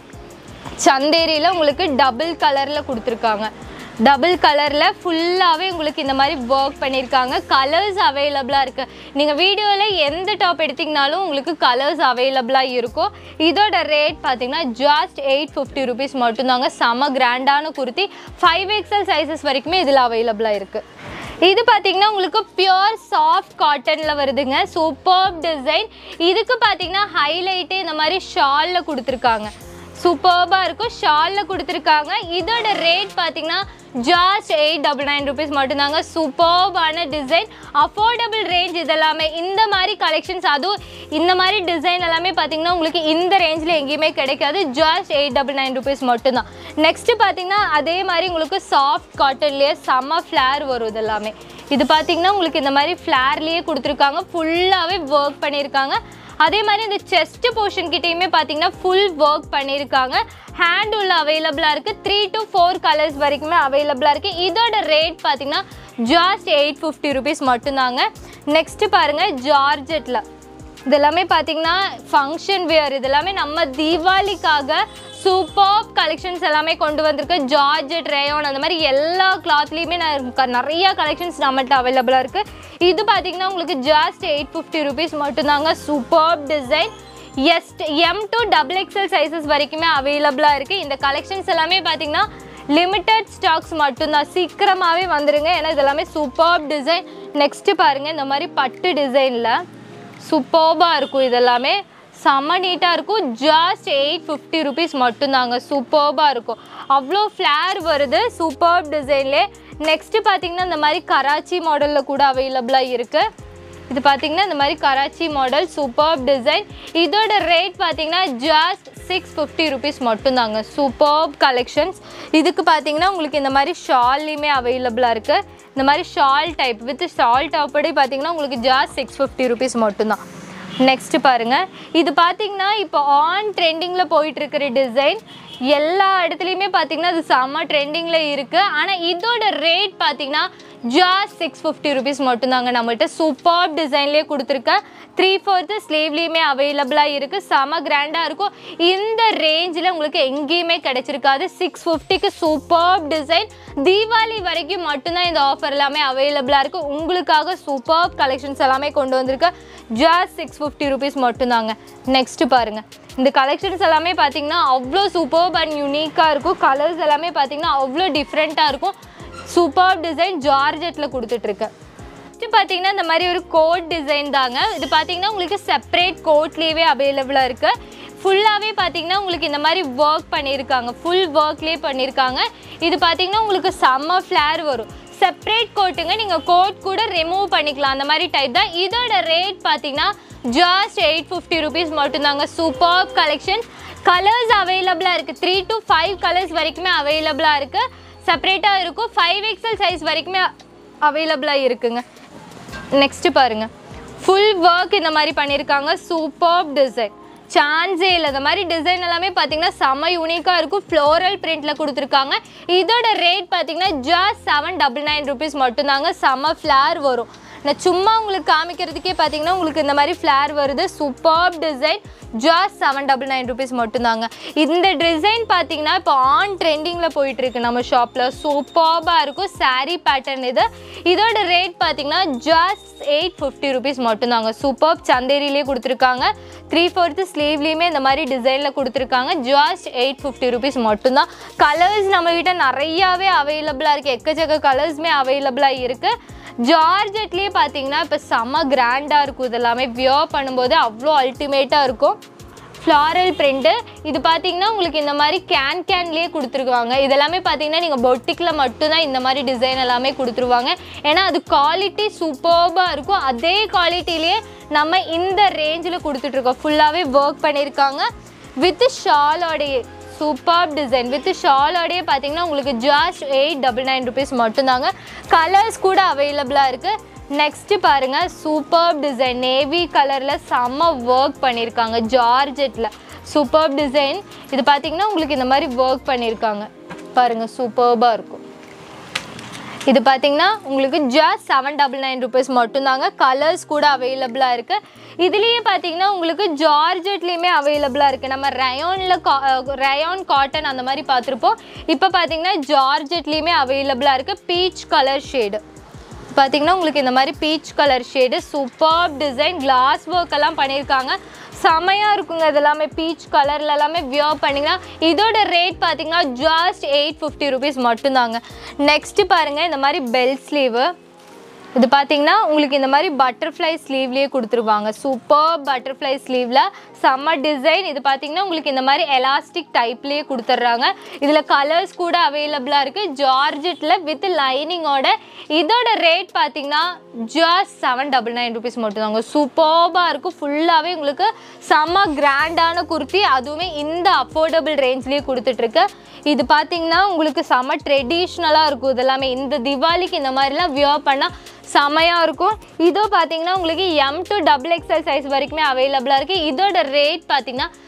சந்தேரியில் உங்களுக்கு டபுள் கலரில் கொடுத்துருக்காங்க டபுள் கலரில் ஃபுல்லாகவே உங்களுக்கு இந்த மாதிரி ஒர்க் பண்ணியிருக்காங்க கலர்ஸ் அவைலபிளாக இருக்குது நீங்கள் வீடியோவில் எந்த டாப் எடுத்திங்கனாலும் உங்களுக்கு கலர்ஸ் அவைலபிளாக இருக்கும் இதோட ரேட் பார்த்தீங்கன்னா ஜாஸ்ட் எயிட் ஃபிஃப்டி ருபீஸ் மட்டும்தாங்க செம கிராண்டான குர்த்தி ஃபைவ் எக்ஸல் சைஸஸ் வரைக்குமே இதில் அவைலபிளாக இருக்குது இது பார்த்தீங்கன்னா உங்களுக்கு பியோர் சாஃப்ட் காட்டனில் வருதுங்க சூப்பர் டிசைன் இதுக்கு பார்த்தீங்கன்னா ஹைலைட்டு இந்த மாதிரி ஷாலில் கொடுத்துருக்காங்க சூப்பர்பாக இருக்கும் ஷாலில் கொடுத்துருக்காங்க இதோட ரேட் பார்த்தீங்கன்னா just eight double nine rupees மட்டும்தாங்க சூப்பர்பான டிசைன் அஃபோர்டபுள் ரேஞ்ச் இதெல்லாமே இந்த மாதிரி கலெக்ஷன்ஸ் அதுவும் இந்த மாதிரி டிசைன் எல்லாமே பார்த்தீங்கன்னா உங்களுக்கு இந்த ரேஞ்சில் எங்கேயுமே கிடைக்காது just eight double nine rupees மட்டும்தான் நெக்ஸ்ட் பார்த்தீங்கன்னா அதே மாதிரி உங்களுக்கு சாஃப்ட் காட்டன்லேயே செம்ம ஃப்ளேர் வரும் இது எல்லாமே இது பார்த்தீங்கன்னா உங்களுக்கு இந்த மாதிரி ஃப்ளேர்லேயே கொடுத்துருக்காங்க ஃபுல்லாகவே ஒர்க் பண்ணியிருக்காங்க அதே மாதிரி இந்த செஸ்ட் போர்ஷன் கிட்டேயுமே பார்த்தீங்கன்னா ஃபுல் ஒர்க் பண்ணியிருக்காங்க ஹேண்ட் உள்ள அவைலபிளாக இருக்குது த்ரீ டு ஃபோர் கலர்ஸ் வரைக்குமே அவைலபிளாக இருக்குது இதோட ரேட் பார்த்தீங்கன்னா ஜாஸ்ட் எயிட் ஃபிஃப்டி ருபீஸ் மட்டும்தாங்க நெக்ஸ்ட்டு பாருங்கள் ஜார்ஜெட்டில் இதெல்லாமே பார்த்தீங்கன்னா ஃபங்க்ஷன் வியர் இதெல்லாமே நம்ம தீபாவளிக்காக சூப்பர் கலெக்ஷன்ஸ் எல்லாமே கொண்டு வந்திருக்கு ஜார்ஜெட் ரேயான் அந்த மாதிரி எல்லா கிளாத்லேயுமே நிறைய கலெக்ஷன்ஸ் நம்மள்ட்ட அவைலபிளாக இருக்குது இது பார்த்தீங்கன்னா உங்களுக்கு ஜஸ்ட் எயிட் ஃபிஃப்டி ருபீஸ் மட்டும்தாங்க super design S M to double XL sizes வரைக்குமே அவைலபிளாக இருக்குது இந்த கலெக்ஷன்ஸ் எல்லாமே பார்த்தீங்கன்னா லிமிட்டட் ஸ்டாக்ஸ் மட்டும்தான் சீக்கிரமாகவே வந்துருங்க ஏன்னா இதெல்லாமே சூப்பர் டிசைன் நெக்ஸ்ட்டு பாருங்கள் இந்த மாதிரி பட்டு டிசைனில் சூப்பர்பாக இருக்கும் இதெல்லாமே செம்ம நீட்டாக இருக்கும் ஜஸ்ட் எயிட் ஃபிஃப்டி ருபீஸ் மட்டும்தாங்க சூப்பர்பாக இருக்கும் அவ்வளோ ஃப்ளேர் வருது சூப்பர் டிசைன்லே நெக்ஸ்ட்டு பார்த்தீங்கன்னா இந்த மாதிரி கராச்சி மாடலில் கூட அவைலபிளாக இருக்குது இது பார்த்தீங்கன்னா இந்த மாதிரி கராச்சி மாடல் சூப்பர் டிசைன் இதோட ரேட் பார்த்தீங்கன்னா ஜஸ்ட் சிக்ஸ் ஃபிஃப்டி ருபீஸ் மட்டும்தாங்க சூப்பர் கலெக்ஷன்ஸ் இதுக்கு பார்த்தீங்கன்னா உங்களுக்கு இந்த மாதிரி ஷால்லையுமே அவைலபிளாக இருக்குது இந்த மாதிரி ஷால் டைப் வித் ஷால் டாப்போடே பார்த்தீங்கன்னா உங்களுக்கு ஜஸ்ட் சிக்ஸ் ஃபிஃப்டி ருபீஸ் மட்டும்தான் நெக்ஸ்ட் பாருங்க இது பார்த்தீங்கன்னா இப்போ ஆன் ட்ரெண்டிங்கில் போயிட்டு இருக்கிற டிசைன் எல்லா இடத்துலையுமே பார்த்தீங்கன்னா அது செம்ம ட்ரெண்டிங்கில் இருக்குது ஆனால் இதோட ரேட் பார்த்தீங்கன்னா ஜாஸ்ட் சிக்ஸ் ஃபிஃப்டி ருபீஸ் மட்டும்தாங்க நம்மள்ட்ட சூப்பர் டிசைன்லேயே கொடுத்துருக்கேன் த்ரீ ஃபோர்த்து ஸ்லீவ்லேயுமே அவைலபிளாக இருக்குது செம கிராண்டாக இருக்கும் இந்த ரேஞ்சில் உங்களுக்கு எங்கேயுமே கிடைச்சிருக்காது சிக்ஸ் ஃபிஃப்டிக்கு சூப்பர் டிசைன் தீபாவளி வரைக்கும் மட்டும்தான் இந்த ஆஃபர் எல்லாமே அவைலபிளாக இருக்குது உங்களுக்காக சூப்பர் கலெக்ஷன்ஸ் எல்லாமே கொண்டு வந்திருக்கு ஜாஸ்ட் சிக்ஸ் ஃபிஃப்டி ருபீஸ் மட்டும்தாங்க நெக்ஸ்ட்டு பாருங்கள் இந்த கலெக்ஷன்ஸ் எல்லாமே பார்த்தீங்கன்னா அவ்வளோ சூப்பர் அண்ட் யூனிக்காக இருக்கும் கலர்ஸ் எல்லாமே பார்த்தீங்கன்னா அவ்வளோ டிஃப்ரெண்ட்டாக இருக்கும் சூப்பர் டிசைன் ஜார்ஜெட்டில் கொடுத்துட்ருக்கேன் நெக்ஸ்ட் பார்த்தீங்கன்னா இந்த மாதிரி ஒரு கோட் டிசைன் தாங்க இது பார்த்தீங்கன்னா உங்களுக்கு செப்பரேட் கோட்லேயே அவைலபிளாக இருக்குது ஃபுல்லாகவே பார்த்தீங்கன்னா உங்களுக்கு இந்த மாதிரி ஒர்க் பண்ணியிருக்காங்க ஃபுல் ஒர்க்லேயே பண்ணியிருக்காங்க இது பார்த்தீங்கன்னா உங்களுக்கு செம்ம ஃப்ளேர் வரும் செப்பரேட் கோட்டுங்க நீங்கள் கோட் கூட ரிமூவ் பண்ணிக்கலாம் அந்த மாதிரி டைப் தான் இதோட ரேட் பார்த்தீங்கன்னா ஜஸ்ட் எயிட் ஃபிஃப்டி ருபீஸ் மட்டும்தாங்க சூப்பர் கலெக்ஷன் கலர்ஸ் அவைலபிளாக இருக்குது த்ரீ டு ஃபைவ் கலர்ஸ் வரைக்குமே அவைலபிளாக இருக்குது செப்பரேட்டாக இருக்கும் ஃபைவ் எக்ஸல் சைஸ் வரைக்குமே அவைலபிளாக இருக்குங்க நெக்ஸ்ட்டு பாருங்கள் ஃபுல் ஒர்க் இந்த மாதிரி பண்ணியிருக்காங்க சூப்பர் டிசைன் சான்ஸே இல்லை இந்த மாதிரி டிசைன் எல்லாமே பார்த்தீங்கன்னா செம்ம யூனிக்காக இருக்கும் ஃப்ளோரல் பிரிண்டில் கொடுத்துருக்காங்க இதோட ரேட் பார்த்தீங்கன்னா just seven double nine rupees மட்டும்தாங்க செம்ம ஃப்ளார் வரும் நான் சும்மா உங்களுக்கு காமிக்கிறதுக்கே பார்த்தீங்கன்னா உங்களுக்கு இந்த மாதிரி ஃப்ளார் வருது super design just seven double nine rupees மட்டும்தாங்க இந்த டிசைன் பார்த்தீங்கன்னா இப்போ ஆன் ட்ரெண்டிங்கில் போயிட்டுருக்கு நம்ம ஷாப்பில் சூப்பர்பாக இருக்கும் saree பேட்டர்ன் இது இதோட ரேட் பார்த்தீங்கன்னா ஜாஸ்ட் எயிட் ஃபிஃப்டி ருபீஸ் மட்டும்தாங்க சூப்பர் சந்தேரியிலே கொடுத்துருக்காங்க த்ரீ ஃபோர்த்து ஸ்லீவ்லேயுமே இந்த மாதிரி டிசைனில் கொடுத்துருக்காங்க ஜாஸ்ட் எயிட் ஃபிஃப்டி ருபீஸ் மட்டும்தான் கலர்ஸ் நம்மகிட்ட நிறையாவே அவைலபிளாக இருக்குது எக்கச்சக்க கலர்ஸுமே அவைலபிளாக இருக்குது ஜார்ஜெட்லேயே பார்த்தீங்கன்னா இப்போ செம்ம கிராண்டாக இருக்கும் இதெல்லாமே வியர் பண்ணும்போது அவ்வளோ அல்டிமேட்டாக இருக்கும் ஃப்ளாரல் பிரிண்ட்டு இது பார்த்தீங்கன்னா உங்களுக்கு இந்த மாதிரி கேன் கேன்லேயே கொடுத்துருக்காங்க இதெல்லாமே பார்த்தீங்கன்னா நீங்கள் பொட்டிக்கில் மட்டும்தான் இந்த மாதிரி டிசைன் எல்லாமே கொடுத்துருவாங்க ஏன்னா அது குவாலிட்டி சூப்பர்பாக இருக்கும் அதே குவாலிட்டிலேயே நம்ம இந்த ரேஞ்சில் கொடுத்துட்ருக்கோம் ஃபுல்லாகவே ஒர்க் பண்ணியிருக்காங்க வித் ஷாலோடைய சூப்பர் டிசைன் வித் ஷாலோடையே பார்த்தீங்கன்னா உங்களுக்கு just eight double nine rupees மட்டும்தாங்க கலர்ஸ் கூட அவைலபிளாக இருக்குது நெக்ஸ்ட்டு பாருங்கள் சூப்பர் டிசைன் நேவி கலரில் செம்ம ஒர்க் பண்ணியிருக்காங்க ஜார்ஜெட்டில் சூப்பர் டிசைன் இது பார்த்தீங்கன்னா உங்களுக்கு இந்த மாதிரி ஒர்க் பண்ணியிருக்காங்க பாருங்கள் சூப்பர்பாக இருக்கும் இது பார்த்தீங்கன்னா உங்களுக்கு just seven double nine rupees மட்டும்தாங்க கலர்ஸ் கூட அவைலபிளாக இருக்குது இதுலேயே பார்த்தீங்கன்னா உங்களுக்கு ஜார்ஜெட்லேயுமே அவைலபிளாக இருக்குது நம்ம ரயானில் கா ரயான் காட்டன் அந்த மாதிரி பார்த்துருப்போம் இப்போ பார்த்தீங்கன்னா ஜார்ஜெட்லேயுமே அவைலபிளாக இருக்குது பீச் கலர் ஷேடு பார்த்தீங்கன்னா உங்களுக்கு இந்த மாதிரி peach colour shade super design glass work எல்லாம் பண்ணியிருக்காங்க செமையாக இருக்குங்க இது எல்லாமே பீச் கலரில் எல்லாமே வியர் பண்ணிங்கன்னா இதோட ரேட் பார்த்தீங்கன்னா ஜஸ்ட் எயிட் ஃபிஃப்டி ருபீஸ் மட்டும்தாங்க நெக்ஸ்ட்டு பாருங்கள் இந்த மாதிரி பெல் ஸ்லீவு இது பார்த்தீங்கன்னா உங்களுக்கு இந்த மாதிரி பட்டர்ஃப்ளை ஸ்லீவ்லேயே கொடுத்துருவாங்க சூப்பர் பட்டர்ஃப்ளை ஸ்லீவில் செம்ம டிசைன் இது பார்த்தீங்கன்னா உங்களுக்கு இந்த மாதிரி எலாஸ்டிக் டைப்லேயே கொடுத்துட்றாங்க இதில் கலர்ஸ் கூட அவைலபிளாக இருக்குது ஜார்ஜெட்டில் வித் லைனிங்கோட இதோட ரேட் பார்த்தீங்கன்னா just seven double nine rupees மட்டும்தாங்க சூப்பர்பாக இருக்கும் ஃபுல்லாகவே உங்களுக்கு செம்ம கிராண்டான குர்த்தி அதுவுமே இந்த அஃபோர்டபுள் ரேஞ்ச்லேயே கொடுத்துட்ருக்கு இது பார்த்தீங்கன்னா உங்களுக்கு செம்ம ட்ரெடிஷ்னலாக இருக்கும் இதெல்லாமே இந்த திவாலிக்கு இந்த மாதிரிலாம் வியர் பண்ணால் செமையாக இருக்கும் இதோ பார்த்தீங்கன்னா உங்களுக்கு M to double XL size வரைக்குமே அவைலபிளாக இருக்குது இதோட ரேட் பார்த்தீங்கன்னா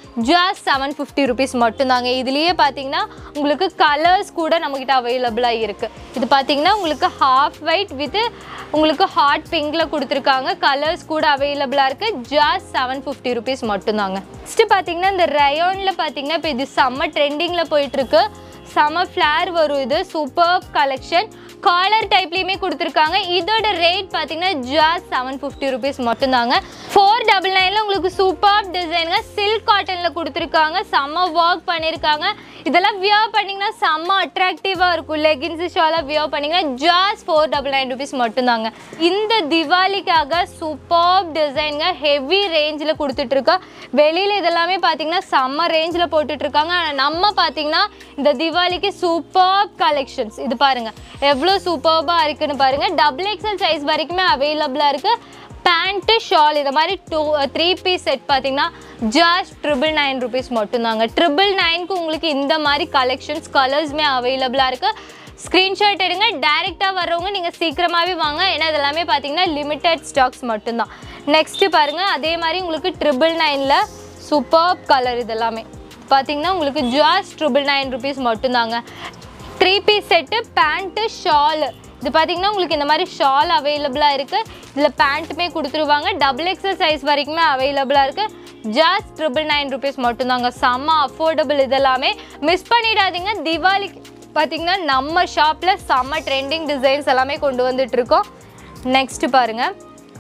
ஜஸ்ட் செவன் ஃபிஃப்டி ருபீஸ் மட்டும்தாங்க இதுலேயே பார்த்தீங்கன்னா உங்களுக்கு கலர்ஸ் கூட நம்மக்கிட்ட அவைலபிளாக இருக்குது இது பார்த்தீங்கன்னா உங்களுக்கு ஹாஃப் ஒயிட் வித் உங்களுக்கு ஹாட் பிங்கில் கொடுத்துருக்காங்க கலர்ஸ் கூட அவைலபிளாக இருக்குது ஜஸ்ட் செவன் ஃபிஃப்டி ருபீஸ் மட்டும்தாங்க நெக்ஸ்ட்டு பார்த்தீங்கன்னா இந்த ரயோனில் பார்த்தீங்கன்னா இப்போ இது செம்ம ட்ரெண்டிங்கில் போயிட்டுருக்கு செம ஃப்ளேர் வரும் இது சூப்பர் கலெக்ஷன் காலர் டைப்லேயுமே கொடுத்துருக்காங்க இதோட ரேட் பார்த்தீங்கன்னா ஜாஸ் செவன் ஃபிஃப்டி ருபீஸ் மட்டும்தாங்க ஃபோர் டபுள் நைனில் உங்களுக்கு சூப்பர் டிசைனுங்க சில்க் காட்டனில் கொடுத்துருக்காங்க செம்ம ஒர்க் பண்ணியிருக்காங்க இதெல்லாம் வியர் பண்ணிங்கன்னா செம்ம அட்ராக்டிவாக இருக்கும் லெகின்ஸு ஷாலாக வியர் பண்ணிங்கன்னா just four double nine rupees மட்டும்தாங்க இந்த திவாலிக்காக சூப்பர் டிசைனுங்க ஹெவி ரேஞ்சில் கொடுத்துட்ருக்கா வெளியில் இதெல்லாமே பார்த்தீங்கன்னா செம்ம ரேஞ்சில் போட்டுட்ருக்காங்க ஆனால் நம்ம பார்த்தீங்கன்னா இந்த திவாலிக்கு சூப்பர் கலெக்ஷன்ஸ் இது பாருங்கள் எவ்வளோ சூப்பர்பாக இருக்குன்னு பாருங்கள் டபுள் எக்ஸல் சைஸ் வரைக்குமே அவைலபிளாக இருக்குது பேண்ட்டு ஷால் இந்த மாதிரி டூ த்ரீ பீஸ் செட் பார்த்தீங்கன்னா ஜஸ்ட் ட்ரிபிள் நைன் ருபீஸ் மட்டும்தாங்க ட்ரிபிள் நைனுக்கு உங்களுக்கு இந்த மாதிரி கலெக்ஷன்ஸ் கலர்ஸுமே அவைலபிளாக இருக்குது ஸ்க்ரீன்ஷாட் எடுங்க டைரெக்டாக வர்றவங்க நீங்கள் சீக்கிரமாகவே வாங்க ஏன்னா இதெல்லாமே பார்த்தீங்கன்னா லிமிட்டட் ஸ்டாக்ஸ் மட்டும்தான் நெக்ஸ்ட்டு பாருங்கள் அதே மாதிரி உங்களுக்கு ட்ரிபிள் நைனில் சூப்பர் கலர் இதெல்லாமே பார்த்தீங்கன்னா உங்களுக்கு ஜாஸ் ட்ரிபிள் நைன் ருபீஸ் மட்டும்தாங்க three piece set pant shawl இது பார்த்தீங்கன்னா உங்களுக்கு இந்த மாதிரி ஷால் அவைலபிளாக இருக்குது இதில் பேண்ட்டுமே கொடுத்துருவாங்க டபுள் எக்ஸல் சைஸ் வரைக்குமே அவைலபிளாக இருக்குது ஜாஸ்ட் ட்ரிபிள் நைன் ருபீஸ் மட்டும்தாங்க செம்ம அஃபோர்டபுள் இதெல்லாமே மிஸ் பண்ணிடாதீங்க தீபாவளிக்கு பார்த்தீங்கன்னா நம்ம ஷாப்பில் செம்ம ட்ரெண்டிங் டிசைன்ஸ் எல்லாமே கொண்டு வந்துட்ருக்கோம் நெக்ஸ்ட்டு பாருங்கள்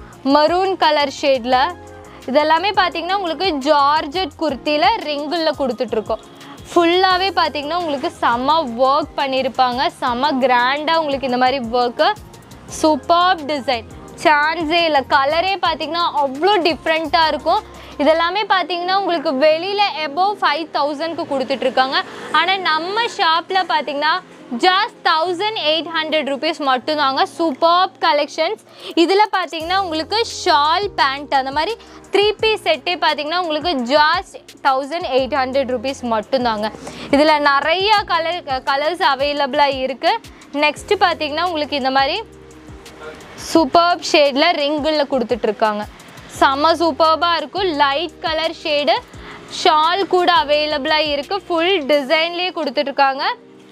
மரூன் கலர் ஷேடில் இதெல்லாமே பார்த்தீங்கன்னா உங்களுக்கு ஜார்ஜட் குர்த்தியில் ரிங்கிளில் கொடுத்துட்ருக்கோம் ஃபுல்லாகவே பார்த்தீங்கன்னா உங்களுக்கு செம்ம ஒர்க் பண்ணியிருப்பாங்க செம்ம கிராண்டாக உங்களுக்கு இந்த மாதிரி ஒர்க்கு சூப்பர் டிசைன் சான்ஸே இல்லை கலரே பார்த்தீங்கன்னா அவ்வளோ டிஃப்ரெண்ட்டாக இருக்கும் இதெல்லாமே பார்த்தீங்கன்னா உங்களுக்கு வெளியில் எபோவ் ஃபைவ் தௌசண்ட்க்கு கொடுத்துட்ருக்காங்க ஆனால் நம்ம ஷாப்பில் பார்த்தீங்கன்னா just thousand eight hundred rupees மட்டும்தாங்க சூப்பர் கலெக்ஷன்ஸ் இதில் பார்த்தீங்கன்னா உங்களுக்கு ஷால் பேண்ட் அந்த மாதிரி த்ரீ பீஸ் செட்டே பார்த்தீங்கன்னா உங்களுக்கு just thousand eight hundred rupees மட்டும்தாங்க இதில் நிறையா கலர் கலர்ஸ் அவைலபிளாக இருக்குது நெக்ஸ்ட்டு பார்த்தீங்கன்னா உங்களுக்கு இந்த மாதிரி சூப்பர்ப் ஷேடில் ரிங்கிளில் கொடுத்துட்ருக்காங்க செம்ம சூப்பர்பாக இருக்கும் லைட் கலர் ஷேடு ஷால் கூட அவைலபிளாக இருக்குது ஃபுல் டிசைன்லேயே கொடுத்துட்ருக்காங்க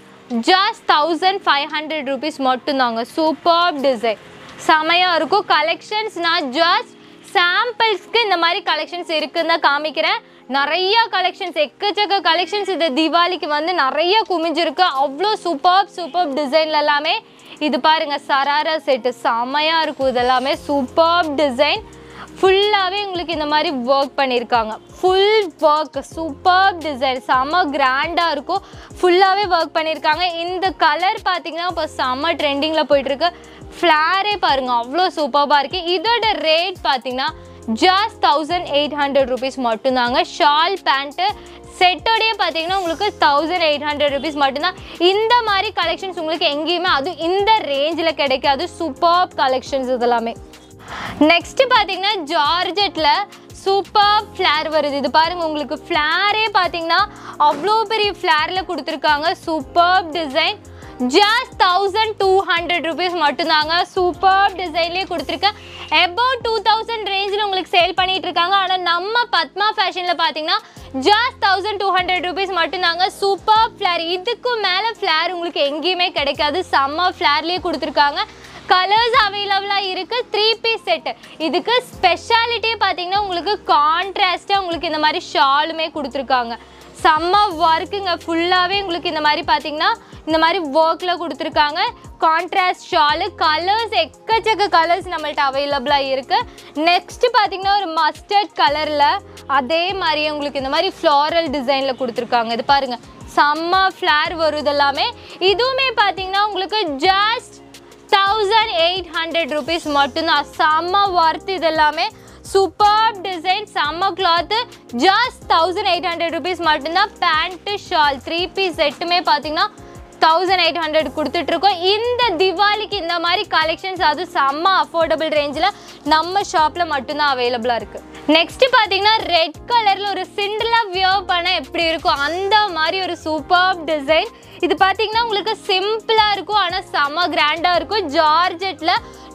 just thousand five hundred rupees மட்டும்தாங்க சூப்பர் டிசைன் செமையாக இருக்கும் கலெக்ஷன்ஸ் நான் ஜாஸ்ட் சாம்பிள்ஸ்க்கு இந்த மாதிரி கலெக்ஷன்ஸ் இருக்குன்னு தான் காமிக்கிறேன் நிறைய கலெக்ஷன்ஸ் எக்கச்சக்க கலெக்ஷன்ஸ் இந்த தீபாவளிக்கு வந்து நிறைய குமிஞ்சிருக்கு அவ்வளோ சூப்பர் சூப்பர் டிசைன்ல எல்லாமே இது பாருங்க சராரா செட்டு செமையாக இருக்கும் இதெல்லாமே சூப்பர் டிசைன் ஃபுல்லாகவே உங்களுக்கு இந்த மாதிரி ஒர்க் பண்ணியிருக்காங்க ஃபுல் ஒர்க் சூப்பர் டிசைன் செம்ம கிராண்டாக இருக்கும் ஃபுல்லாகவே ஒர்க் பண்ணியிருக்காங்க இந்த கலர் பார்த்தீங்கன்னா இப்போ செம்ம ட்ரெண்டிங்கில் போயிட்டுருக்கு ஃப்ளாரே பாருங்கள் அவ்வளோ சூப்பராக இருக்குது இதோட ரேட் பார்த்தீங்கன்னா just thousand eight hundred rupees மட்டும்தாங்க ஷால் பேண்ட்டு செட்டோடய பார்த்தீங்கன்னா உங்களுக்கு தௌசண்ட் எயிட் ஹண்ட்ரட் ருபீஸ் மட்டும்தான் இந்த மாதிரி கலெக்ஷன்ஸ் உங்களுக்கு எங்கேயுமே அதுவும் இந்த ரேஞ்சில் கிடைக்காது சூப்பர் கலெக்ஷன்ஸ் இதெல்லாமே நெக்ஸ்ட் பார்த்தீங்கன்னா ஜார்ஜெட்டில் சூப்பர் ஃப்ளேர் வருது இது பாருங்க உங்களுக்கு ஃப்ளேரே பார்த்தீங்கன்னா அவ்வளோ பெரிய ஃப்ளேரில் கொடுத்துருக்காங்க super design just thousand two hundred rupees மட்டும்தாங்க சூப்பர் டிசைன்லேயே கொடுத்துருக்கேன் அபவுட் டூ தௌசண்ட் ரேஞ்சில் உங்களுக்கு சேல் பண்ணிட்டு இருக்காங்க ஆனால் நம்ம பத்மா ஃபேஷனில் பார்த்தீங்கன்னா just thousand two hundred rupees மட்டும்தாங்க சூப்பர் ஃப்ளேர் இதுக்கும் மேலே ஃப்ளேர் உங்களுக்கு எங்கேயுமே கிடைக்காது செம்ம ஃப்ளேர்லேயே கொடுத்துருக்காங்க கலர்ஸ் அவைலபிளாக இருக்குது த்ரீ பீஸ் செட்டு இதுக்கு ஸ்பெஷாலிட்டியே பார்த்தீங்கன்னா உங்களுக்கு கான்ட்ராஸ்ட்டாக உங்களுக்கு இந்த மாதிரி ஷாலுமே கொடுத்துருக்காங்க செம்ம ஒர்க்குங்க ஃபுல்லாகவே உங்களுக்கு இந்த மாதிரி பார்த்தீங்கன்னா இந்த மாதிரி ஒர்க்கில் கொடுத்துருக்காங்க கான்ட்ராஸ்ட் ஷாலு கலர்ஸ் எக்கச்சக்க கலர்ஸ் நம்மள்ட்ட அவைலபிளாக இருக்குது நெக்ஸ்ட்டு பார்த்தீங்கன்னா ஒரு மஸ்டர்ட் கலரில் அதே மாதிரி உங்களுக்கு இந்த மாதிரி ஃப்ளாரல் டிசைனில் கொடுத்துருக்காங்க இது பாருங்கள் செம்ம ஃப்ளார் வரும் இதெல்லாமே இதுவுமே பார்த்தீங்கன்னா உங்களுக்கு just thousand eight hundred rupees மட்டும்தான் செம்ம ஒர்த் இது எல்லாமே சூப்பர் டிசைன் செம்ம cloth just thousand eight hundred rupees மட்டும்தான் பேண்ட்டு ஷால் த்ரீ பீஸ் செட்டுமே பார்த்தீங்கன்னா தௌசண்ட் எயிட் ஹண்ட்ரட் கொடுத்துட்ருக்கோம் இந்த திவாலிக்கு இந்த மாதிரி கலெக்ஷன்ஸ் அதுவும் செம்ம அஃபோர்டபுள் ரேஞ்சில் நம்ம ஷாப்பில் மட்டும்தான் அவைலபிளாக இருக்குது நெக்ஸ்ட் பார்த்தீங்கன்னா ரெட் கலரில் ஒரு சிண்டலா வியர் பண்ண எப்படி இருக்கும் அந்த மாதிரி ஒரு சூப்பர் டிசைன் இது பார்த்தீங்கன்னா உங்களுக்கு சிம்பிளாக இருக்கும் ஆனால் செம்ம கிராண்டாக இருக்கும் ஜார்ஜெட்டில்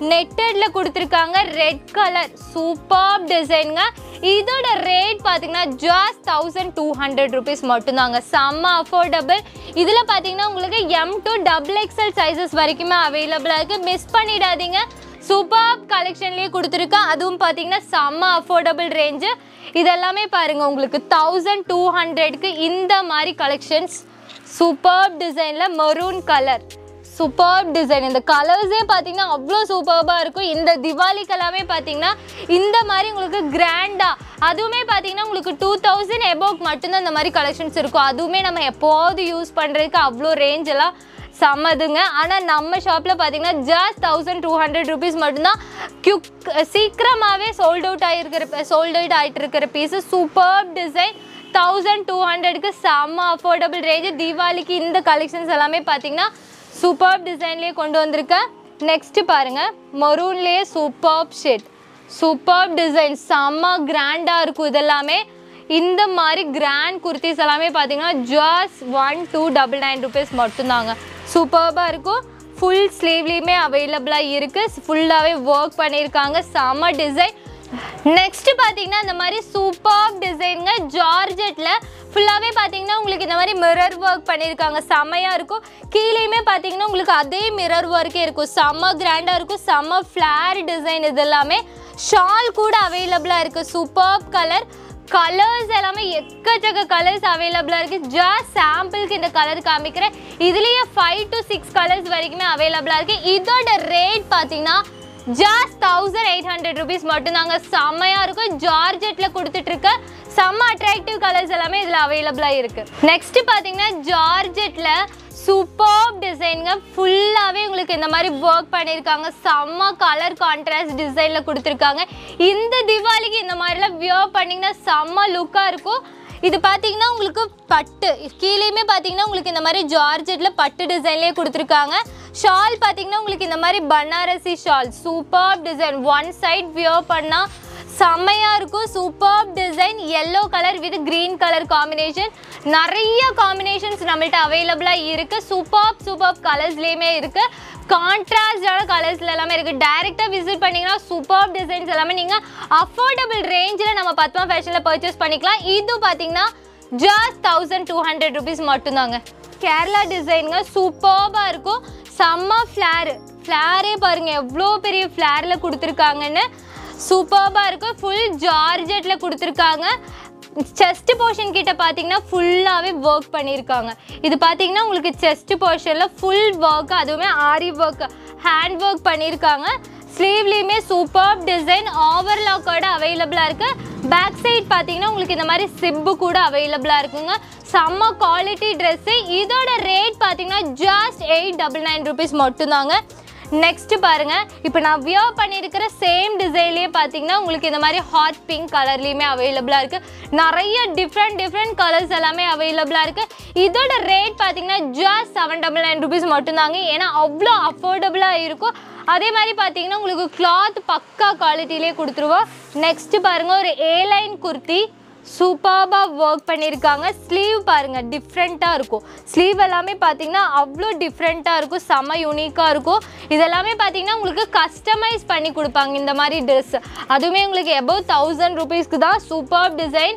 நெட்டட்ல கொடுத்துருக்காங்க ரெட் கலர் சூப்பர் டிசைனுங்க இதோட ரேட் பார்த்தீங்கன்னா just thousand two hundred rupees மட்டும்தாங்க செம்ம அஃபோர்டபுள் இதில் பார்த்தீங்கன்னா உங்களுக்கு M to double XL sizes வரைக்குமே அவைலபிளாக இருக்குது மிஸ் பண்ணிடாதீங்க சூப்பர் கலெக்ஷன்லேயே கொடுத்துருக்கேன் அதுவும் பார்த்தீங்கன்னா செம்ம அஃபோர்டபுள் ரேஞ்சு இதெல்லாமே பாருங்கள் உங்களுக்கு தௌசண்ட் டூ ஹண்ட்ரட்க்கு இந்த மாதிரி கலெக்ஷன்ஸ் சூப்பர் டிசைனில் மரூன் கலர் சூப்பர் டிசைன் இந்த கலர்ஸே பார்த்தீங்கன்னா அவ்வளோ சூப்பர்பாக இருக்கும் இந்த திவாலிக்கு எல்லாமே பார்த்தீங்கன்னா இந்த மாதிரி உங்களுக்கு கிராண்டாக அதுவுமே பார்த்தீங்கன்னா உங்களுக்கு டூ தௌசண்ட் எபோக் மட்டும்தான் இந்த மாதிரி கலெக்ஷன்ஸ் இருக்கும் அதுவுமே நம்ம எப்போது யூஸ் பண்ணுறதுக்கு அவ்வளோ ரேஞ்ச் எல்லாம் சம்மதுங்க ஆனால் நம்ம ஷாப்பில் பார்த்தீங்கன்னா just thousand two hundred rupees மட்டும்தான் க்யூக் சீக்கிரமாகவே சோல்ட் அவுட் ஆகிருக்கிற சோல்ட் அவுட் ஆகிட்டு இருக்கிற piece super design thousand two ஹண்ட்ரட்க்கு செம்ம அஃபோர்டபுள் ரேஞ்சு தீபாவளிக்கு இந்த கலெக்ஷன்ஸ் எல்லாமே பார்த்தீங்கன்னா சூப்பர் டிசைன்லேயே கொண்டு வந்திருக்கேன் நெக்ஸ்ட் பாருங்க மரூன்லேயே சூப்பர் ஷேட் சூப்பர் டிசைன் செம்ம கிராண்டாக இருக்கும் இதெல்லாமே இந்த மாதிரி கிராண்ட் குர்த்திஸ் எல்லாமே பார்த்தீங்கன்னா just one two double nine rupees மட்டும்தாங்க சூப்பர்பாக இருக்கும் ஃபுல் ஸ்லீவ்லேயுமே அவைலபிளாக இருக்குது ஃபுல்லாகவே ஒர்க் பண்ணியிருக்காங்க செம்ம டிசைன் நெக்ஸ்ட் பார்த்தீங்கன்னா இந்த மாதிரி சூப்பர் டிசைனுங்க ஜார்ஜெட்டில் ஃபுல்லாகவே பார்த்தீங்கன்னா உங்களுக்கு இந்த மாதிரி மிரர் ஒர்க் பண்ணியிருக்காங்க செம்மையாக இருக்கும் கீழேயுமே பார்த்தீங்கன்னா உங்களுக்கு அதே மிரர் ஒர்க்கே இருக்கும் செம்ம கிராண்டாக இருக்கும் செம்ம ஃப்ளார் டிசைன் இது எல்லாமே ஷால் கூட அவைலபிளாக இருக்குது சூப்பர் கலர் கலர்ஸ் எல்லாமே எக்கச்சக்க கலர்ஸ் அவைலபிளாக இருக்குது ஜஸ்ட் சாம்பிளுக்கு இந்த கலர் காமிக்கிறேன் இதுலேயே ஃபைவ் டு சிக்ஸ் கலர்ஸ் வரைக்குமே அவைலபிளாக இருக்குது இதோட ரேட் பார்த்தீங்கன்னா just thousand eight hundred rupees மட்டும்தாங்க செம்மையாக இருக்கும் ஜார்ஜெட்டில் கொடுத்துட்ருக்க செம்ம அட்ராக்டிவ் கலர்ஸ் எல்லாமே இதில் அவைலபிளாக இருக்குது நெக்ஸ்ட் பார்த்தீங்கன்னா ஜார்ஜெட்டில் சூப்பர் டிசைனுங்க ஃபுல்லாகவே உங்களுக்கு இந்த மாதிரி ஒர்க் பண்ணியிருக்காங்க செம்ம கலர் கான்ட்ராஸ்ட் டிசைனில் கொடுத்துருக்காங்க இந்த தீபாவளிக்கு இந்த மாதிரிலாம் வியர் பண்ணிங்கன்னா செம்ம லுக்காக இருக்கும் இது பார்த்தீங்கன்னா உங்களுக்கு பட்டு கீழேயுமே பார்த்தீங்கன்னா உங்களுக்கு இந்த மாதிரி ஜார்ஜெட்டில் பட்டு டிசைன்லேயே கொடுத்துருக்காங்க ஷால் பார்த்தீங்கன்னா உங்களுக்கு இந்த மாதிரி Banarasi shawl super design one side wear பண்ணால் செம்மையாக இருக்கும் super design yellow colour with green colour combination நிறைய காம்பினேஷன்ஸ் நம்மள்ட்ட அவைலபிளாக இருக்குது சூப்பர் சூப்பர் கலர்ஸ்லேயுமே இருக்குது கான்ட்ராஸ்டான கலர்ஸ்ல எல்லாமே இருக்குது டைரெக்டாக விசிட் பண்ணிங்கன்னா சூப்பர் டிசைன்ஸ் எல்லாமே நீங்கள் அஃபோர்டபுள் ரேஞ்சில் நம்ம பத்மா ஃபேஷனில் பர்ச்சேஸ் பண்ணிக்கலாம் இது பார்த்தீங்கன்னா just thousand two hundred rupees மட்டும்தாங்க கேரளா டிசைனுங்க சூப்பர்பாக இருக்கும் செம்ம ஃப்ளாரு ஃப்ளாரே பாருங்கள் எவ்வளோ பெரிய ஃப்ளாரில் கொடுத்துருக்காங்கன்னு சூப்பர்பாக இருக்கும் ஃபுல் ஜார்ஜெட்டில் கொடுத்துருக்காங்க செஸ்ட் போர்ஷன் கிட்ட பார்த்தீங்கன்னா ஃபுல்லாகவே ஒர்க் பண்ணியிருக்காங்க இது பார்த்தீங்கன்னா உங்களுக்கு செஸ்ட் போர்ஷனில் ஃபுல் ஒர்க் அதுவுமே ஆரி ஒர்க் ஹேண்ட் ஒர்க் பண்ணியிருக்காங்க ஸ்லீவ்லேயுமே சூப்பர் டிசைன் ஓவர்லாக்கோட அவைலபிளாக இருக்குது பேக் சைட் பார்த்தீங்கன்னா உங்களுக்கு இந்த மாதிரி சிப்பு கூட அவைலபிளாக இருக்குங்க செம்ம குவாலிட்டி ட்ரெஸ்ஸு இதோட ரேட் பார்த்தீங்கன்னா just eight double nine rupees மட்டும்தாங்க நெக்ஸ்ட் பாருங்க இப்போ நான் வியர் பண்ணியிருக்கிற சேம் டிசைன்லேயே பார்த்தீங்கன்னா உங்களுக்கு இந்த மாதிரி ஹாட் பிங்க் கலர்லேயுமே அவைலபிளாக இருக்குது நிறைய டிஃப்ரெண்ட் டிஃப்ரெண்ட் கலர்ஸ் எல்லாமே அவைலபிளாக இருக்குது இதோட ரேட் பார்த்தீங்கன்னா just seven double nine rupees மட்டும்தாங்க ஏன்னா அவ்வளோ அஃபோர்டபுளாக இருக்கும் அதே மாதிரி பார்த்தீங்கன்னா உங்களுக்கு கிளாத் பக்கா குவாலிட்டிலே கொடுத்துருவோம் நெக்ஸ்ட் பாருங்க ஒரு ஏ லைன் குர்த்தி சூப்பர்பாக ஒர்க் பண்ணியிருக்காங்க ஸ்லீவ் பாருங்கள் டிஃப்ரெண்ட்டாக இருக்கும் ஸ்லீவ் எல்லாமே பார்த்தீங்கன்னா அவ்வளோ டிஃப்ரெண்ட்டாக இருக்கும் செம்ம யூனிக்காக இருக்கும் இதெல்லாமே பார்த்தீங்கன்னா உங்களுக்கு கஸ்டமைஸ் பண்ணி கொடுப்பாங்க இந்த மாதிரி ட்ரெஸ் அதுவுமே உங்களுக்கு எபோவ் தௌசண்ட் ருபீஸ்க்கு தான் super design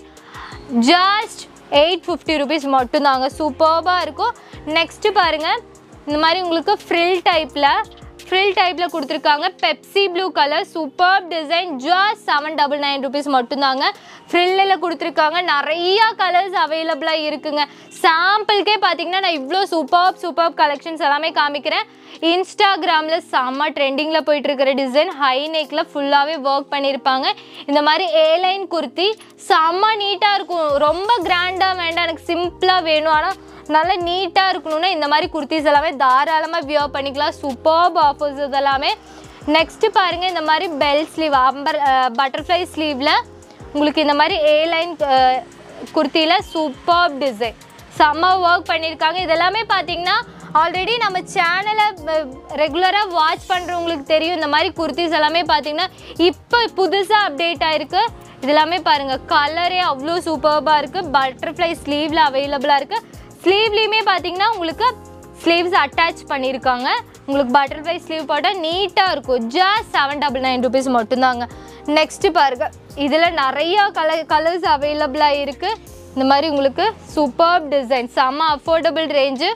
just eight fifty rupees மட்டும்தாங்க சூப்பர்பாக இருக்கும் நெக்ஸ்ட்டு பாருங்கள் இந்த மாதிரி உங்களுக்கு ஃப்ரில் டைப்பில் ஃப்ரில் டைப்பில் கொடுத்துருக்காங்க Pepsi blue colour super design just seven double nine rupees மட்டும்தாங்க ஃப்ரில்லில் கொடுத்துருக்காங்க நிறையா கலர்ஸ் அவைலபிளாக இருக்குங்க சாம்பிளுக்கே பார்த்தீங்கன்னா நான் இவ்வளோ சூப்பர் சூப்பர் கலெக்ஷன்ஸ் எல்லாமே காமிக்கிறேன் இன்ஸ்டாகிராமில் செம்ம ட்ரெண்டிங்கில் போயிட்டு இருக்கிற டிசைன் ஹை நெக்கில் ஃபுல்லாகவே ஒர்க் பண்ணியிருப்பாங்க இந்த மாதிரி ஏலைன் குர்த்தி செம்ம நீட்டாக இருக்கும் ரொம்ப கிராண்டாக வேண்டாம் எனக்கு சிம்பிளாக வேணும் ஆனால் நல்லா நீட்டாக இருக்கணும்னா இந்த மாதிரி குர்த்திஸ் எல்லாமே தாராளமாக வியர் பண்ணிக்கலாம் சூப்பர் ஆஃபர்ஸ் இதெல்லாமே நெக்ஸ்ட்டு பாருங்கள் இந்த மாதிரி பெல் ஸ்லீவ் அம்பர் பட்டர்ஃப்ளை ஸ்லீவில் உங்களுக்கு இந்த மாதிரி ஏ லைன் குர்த்தியில் சூப்பர் டிசைன் செம்ம ஒர்க் பண்ணியிருக்காங்க இதெல்லாமே பார்த்தீங்கன்னா ஆல்ரெடி நம்ம சேனலை ரெகுலராக வாட்ச் பண்ணுறவங்களுக்கு தெரியும் இந்த மாதிரி குர்த்திஸ் எல்லாமே பார்த்தீங்கன்னா இப்போ புதுசாக அப்டேட் ஆயிருக்கு இது எல்லாமே பாருங்கள் கலரே அவ்வளோ சூப்பர்பாக இருக்குது பட்டர்ஃப்ளை ஸ்லீவில் அவைலபிளாக இருக்குது ஸ்லீவ்லேயுமே பார்த்தீங்கன்னா உங்களுக்கு ஸ்லீவ்ஸ் அட்டாச் பண்ணியிருக்காங்க உங்களுக்கு பட்டர்ஃப்ளை ஸ்லீவ் போட்டால் நீட்டாக இருக்கும் just seven double nine rupees மட்டும்தாங்க நெக்ஸ்ட்டு பாருங்க இதில் நிறையா கலர் கலர்ஸ் அவைலபிளாக இருக்குது இந்த மாதிரி உங்களுக்கு சூப்பர் டிசைன் செம்ம affordable range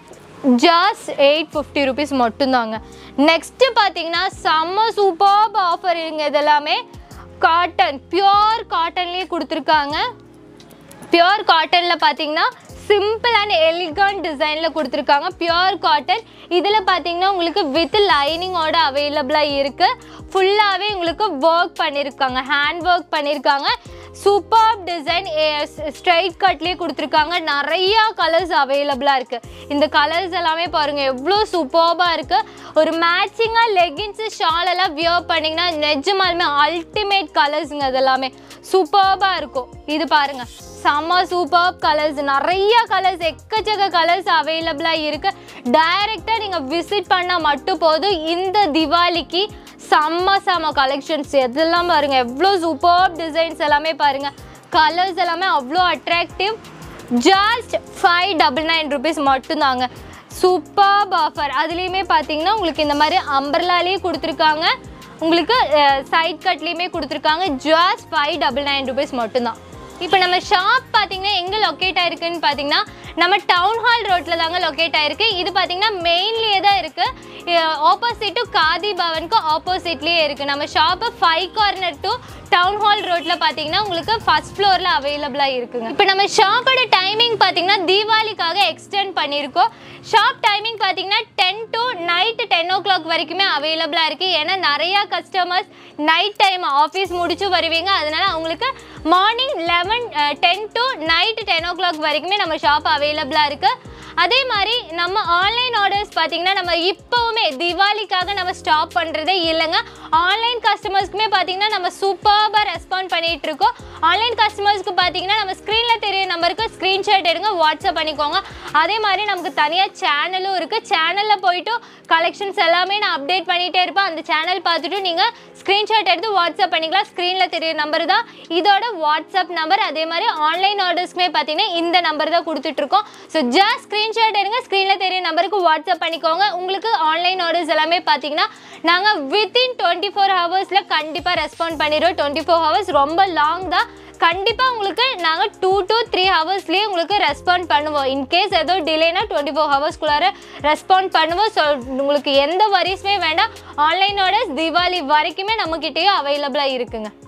just eight fifty rupees மட்டும்தாங்க நெக்ஸ்ட்டு பார்த்தீங்கன்னா செம்ம சூப்பர் ஆஃபர் இருங்க இதெல்லாமே காட்டன் பியோர் காட்டன்லேயே கொடுத்துருக்காங்க பியோர் காட்டனில் பார்த்தீங்கன்னா சிம்பிள் அண்ட் எலிகண்ட் டிசைனில் கொடுத்துருக்காங்க பியோர் காட்டன் இதில் பார்த்தீங்கன்னா உங்களுக்கு வித் லைனிங்கோட அவைலபிளாக இருக்குது ஃபுல்லாகவே உங்களுக்கு ஒர்க் பண்ணியிருக்காங்க ஹேண்ட் ஒர்க் பண்ணியிருக்காங்க சூப்பர் டிசைன் ஸ்ட்ரைட் கட்லேயே கொடுத்துருக்காங்க நிறையா கலர்ஸ் அவைலபிளாக இருக்குது இந்த கலர்ஸ் எல்லாமே பாருங்கள் எவ்வளோ சூப்பர்பாக இருக்குது ஒரு மேட்சிங்காக லெகின்ஸு ஷால் எல்லாம் வியர் பண்ணிங்கன்னா நிஜமாலுமே அல்டிமேட் கலர்ஸுங்க அதெல்லாமே சூப்பர்பாக இருக்கும் இது பாருங்கள் செம்ம சூப்பர் கலர்ஸ் நிறைய கலர்ஸ் எக்கச்சக்க கலர்ஸ் அவைலபிளாக இருக்குது டைரெக்டாக நீங்கள் விசிட் பண்ணால் மட்டும் போதும் இந்த திவாலிக்கு செம்ம செம்ம கலெக்ஷன்ஸ் எதெல்லாம் பாருங்கள் எவ்வளோ சூப்பர் டிசைன்ஸ் எல்லாமே பாருங்கள் கலர்ஸ் எல்லாமே அவ்வளோ attractive just five double nine rupees மட்டும்தாங்க சூப்பர் ஆஃபர் அதுலேயுமே பார்த்தீங்கன்னா உங்களுக்கு இந்த மாதிரி அம்பர்லாலேயே கொடுத்துருக்காங்க உங்களுக்கு சைட் கட்லேயுமே கொடுத்துருக்காங்க just five double nine rupees மட்டும்தான் இப்போ நம்ம ஷாப் பார்த்தீங்கன்னா எங்கே லொக்கேட் ஆயிருக்குன்னு பார்த்தீங்கன்னா நம்ம டவுன் ஹால் ரோட்டில் தாங்க லொக்கேட் ஆயிருக்கு இது பார்த்தீங்கன்னா மெயின்லேயே தான் இருக்குது ஆப்போசிட் டு காதி பவனுக்கு ஆப்போசிட்லேயே இருக்குது நம்ம shop five corner to town hall ரோட்டில் பார்த்தீங்கன்னா உங்களுக்கு ஃபர்ஸ்ட் ஃப்ளோரில் அவைலபிளாக இருக்குங்க இப்போ நம்ம ஷாப்போட டைமிங் பார்த்தீங்கன்னா தீபாவளிக்காக எக்ஸ்டெண்ட் பண்ணியிருக்கோம் ஷாப் டைமிங் பார்த்தீங்கன்னா ten to night ten o'clock வரைக்குமே அவைலபிளாக இருக்குது ஏன்னா நிறையா கஸ்டமர்ஸ் நைட் டைம் ஆஃபீஸ் முடிச்சு வருவீங்க அதனால அவங்களுக்கு morning eleven ten to night ten o'clock வரைக்குமே நம்ம ஷாப் அவைலபிளாக இருக்குது அதே மாதிரி நம்ம ஆன்லைன் ஆர்டர்ஸ் பார்த்தீங்கன்னா நம்ம இப்போவுமே திவாலிக்காக நம்ம ஸ்டாப் பண்ணுறதே இல்லைங்க ஆன்லைன் கஸ்டமர்ஸ்க்குமே பார்த்தீங்கன்னா நம்ம சூப்பராக ரெஸ்பாண்ட் பண்ணிட்டு இருக்கோம் ஆன்லைன் கஸ்டமர்ஸ்க்கு பார்த்தீங்கன்னா நம்ம ஸ்க்ரீனில் தெரிய நம்பருக்கு ஸ்க்ரீன்ஷாட் எடுங்க வாட்ஸ்அப் பண்ணிக்கோங்க அதே மாதிரி நமக்கு தனியாக சேனலும் இருக்குது சேனலில் போயிட்டு கலெக்ஷன்ஸ் எல்லாமே நான் அப்டேட் பண்ணிகிட்டே இருப்பேன் அந்த சேனல் பார்த்துட்டு நீங்கள் ஸ்க்ரீன்ஷாட் எடுத்து வாட்ஸ்அப் பண்ணிக்கலாம் ஸ்க்ரீனில் தெரிய நம்பர் தான் இதோட வாட்ஸ்அப் நம்பர் அதே மாதிரி ஆன்லைன் ஆர்டர்ஸ்க்குமே பார்த்தீங்கன்னா இந்த நம்பர் தான் கொடுத்துட்ருக்கோம் ஸோ ஜஸ்ட் ஸ்க்ரீன்ஷாட் எடுங்க ஸ்க்ரீனில் தெரிய நம்பருக்கு வாட்ஸ்அப் பண்ணிக்கோங்க உங்களுக்கு ஆன்லைன் ஆர்டர்ஸ் எல்லாமே பார்த்தீங்கன்னா நாங்கள் வித்தின் டுவெண்ட்டி ஃபோர் ஹவர்ஸில் கண்டிப்பாக ரெஸ்பாண்ட் பண்ணிடுவோம் டுவெண்ட்டி ஃபோர் ஹவர்ஸ் ரொம்ப லாங் தான் கண்டிப்பாக உங்களுக்கு நாங்கள் டூ டு த்ரீ ஹவர்ஸ்லேயே உங்களுக்கு ரெஸ்பாண்ட் பண்ணுவோம் இன்கேஸ் ஏதோ டிலேனா டுவெண்ட்டி ஃபோர் ஹவர்ஸ்குள்ளார ரெஸ்பாண்ட் பண்ணுவோம் ஸோ உங்களுக்கு எந்த வரிஸுமே வேண்டாம் ஆன்லைன் ஆர்டர்ஸ் தீபாவளி வரைக்குமே நம்மக்கிட்டேயும் அவைலபிளாக இருக்குங்க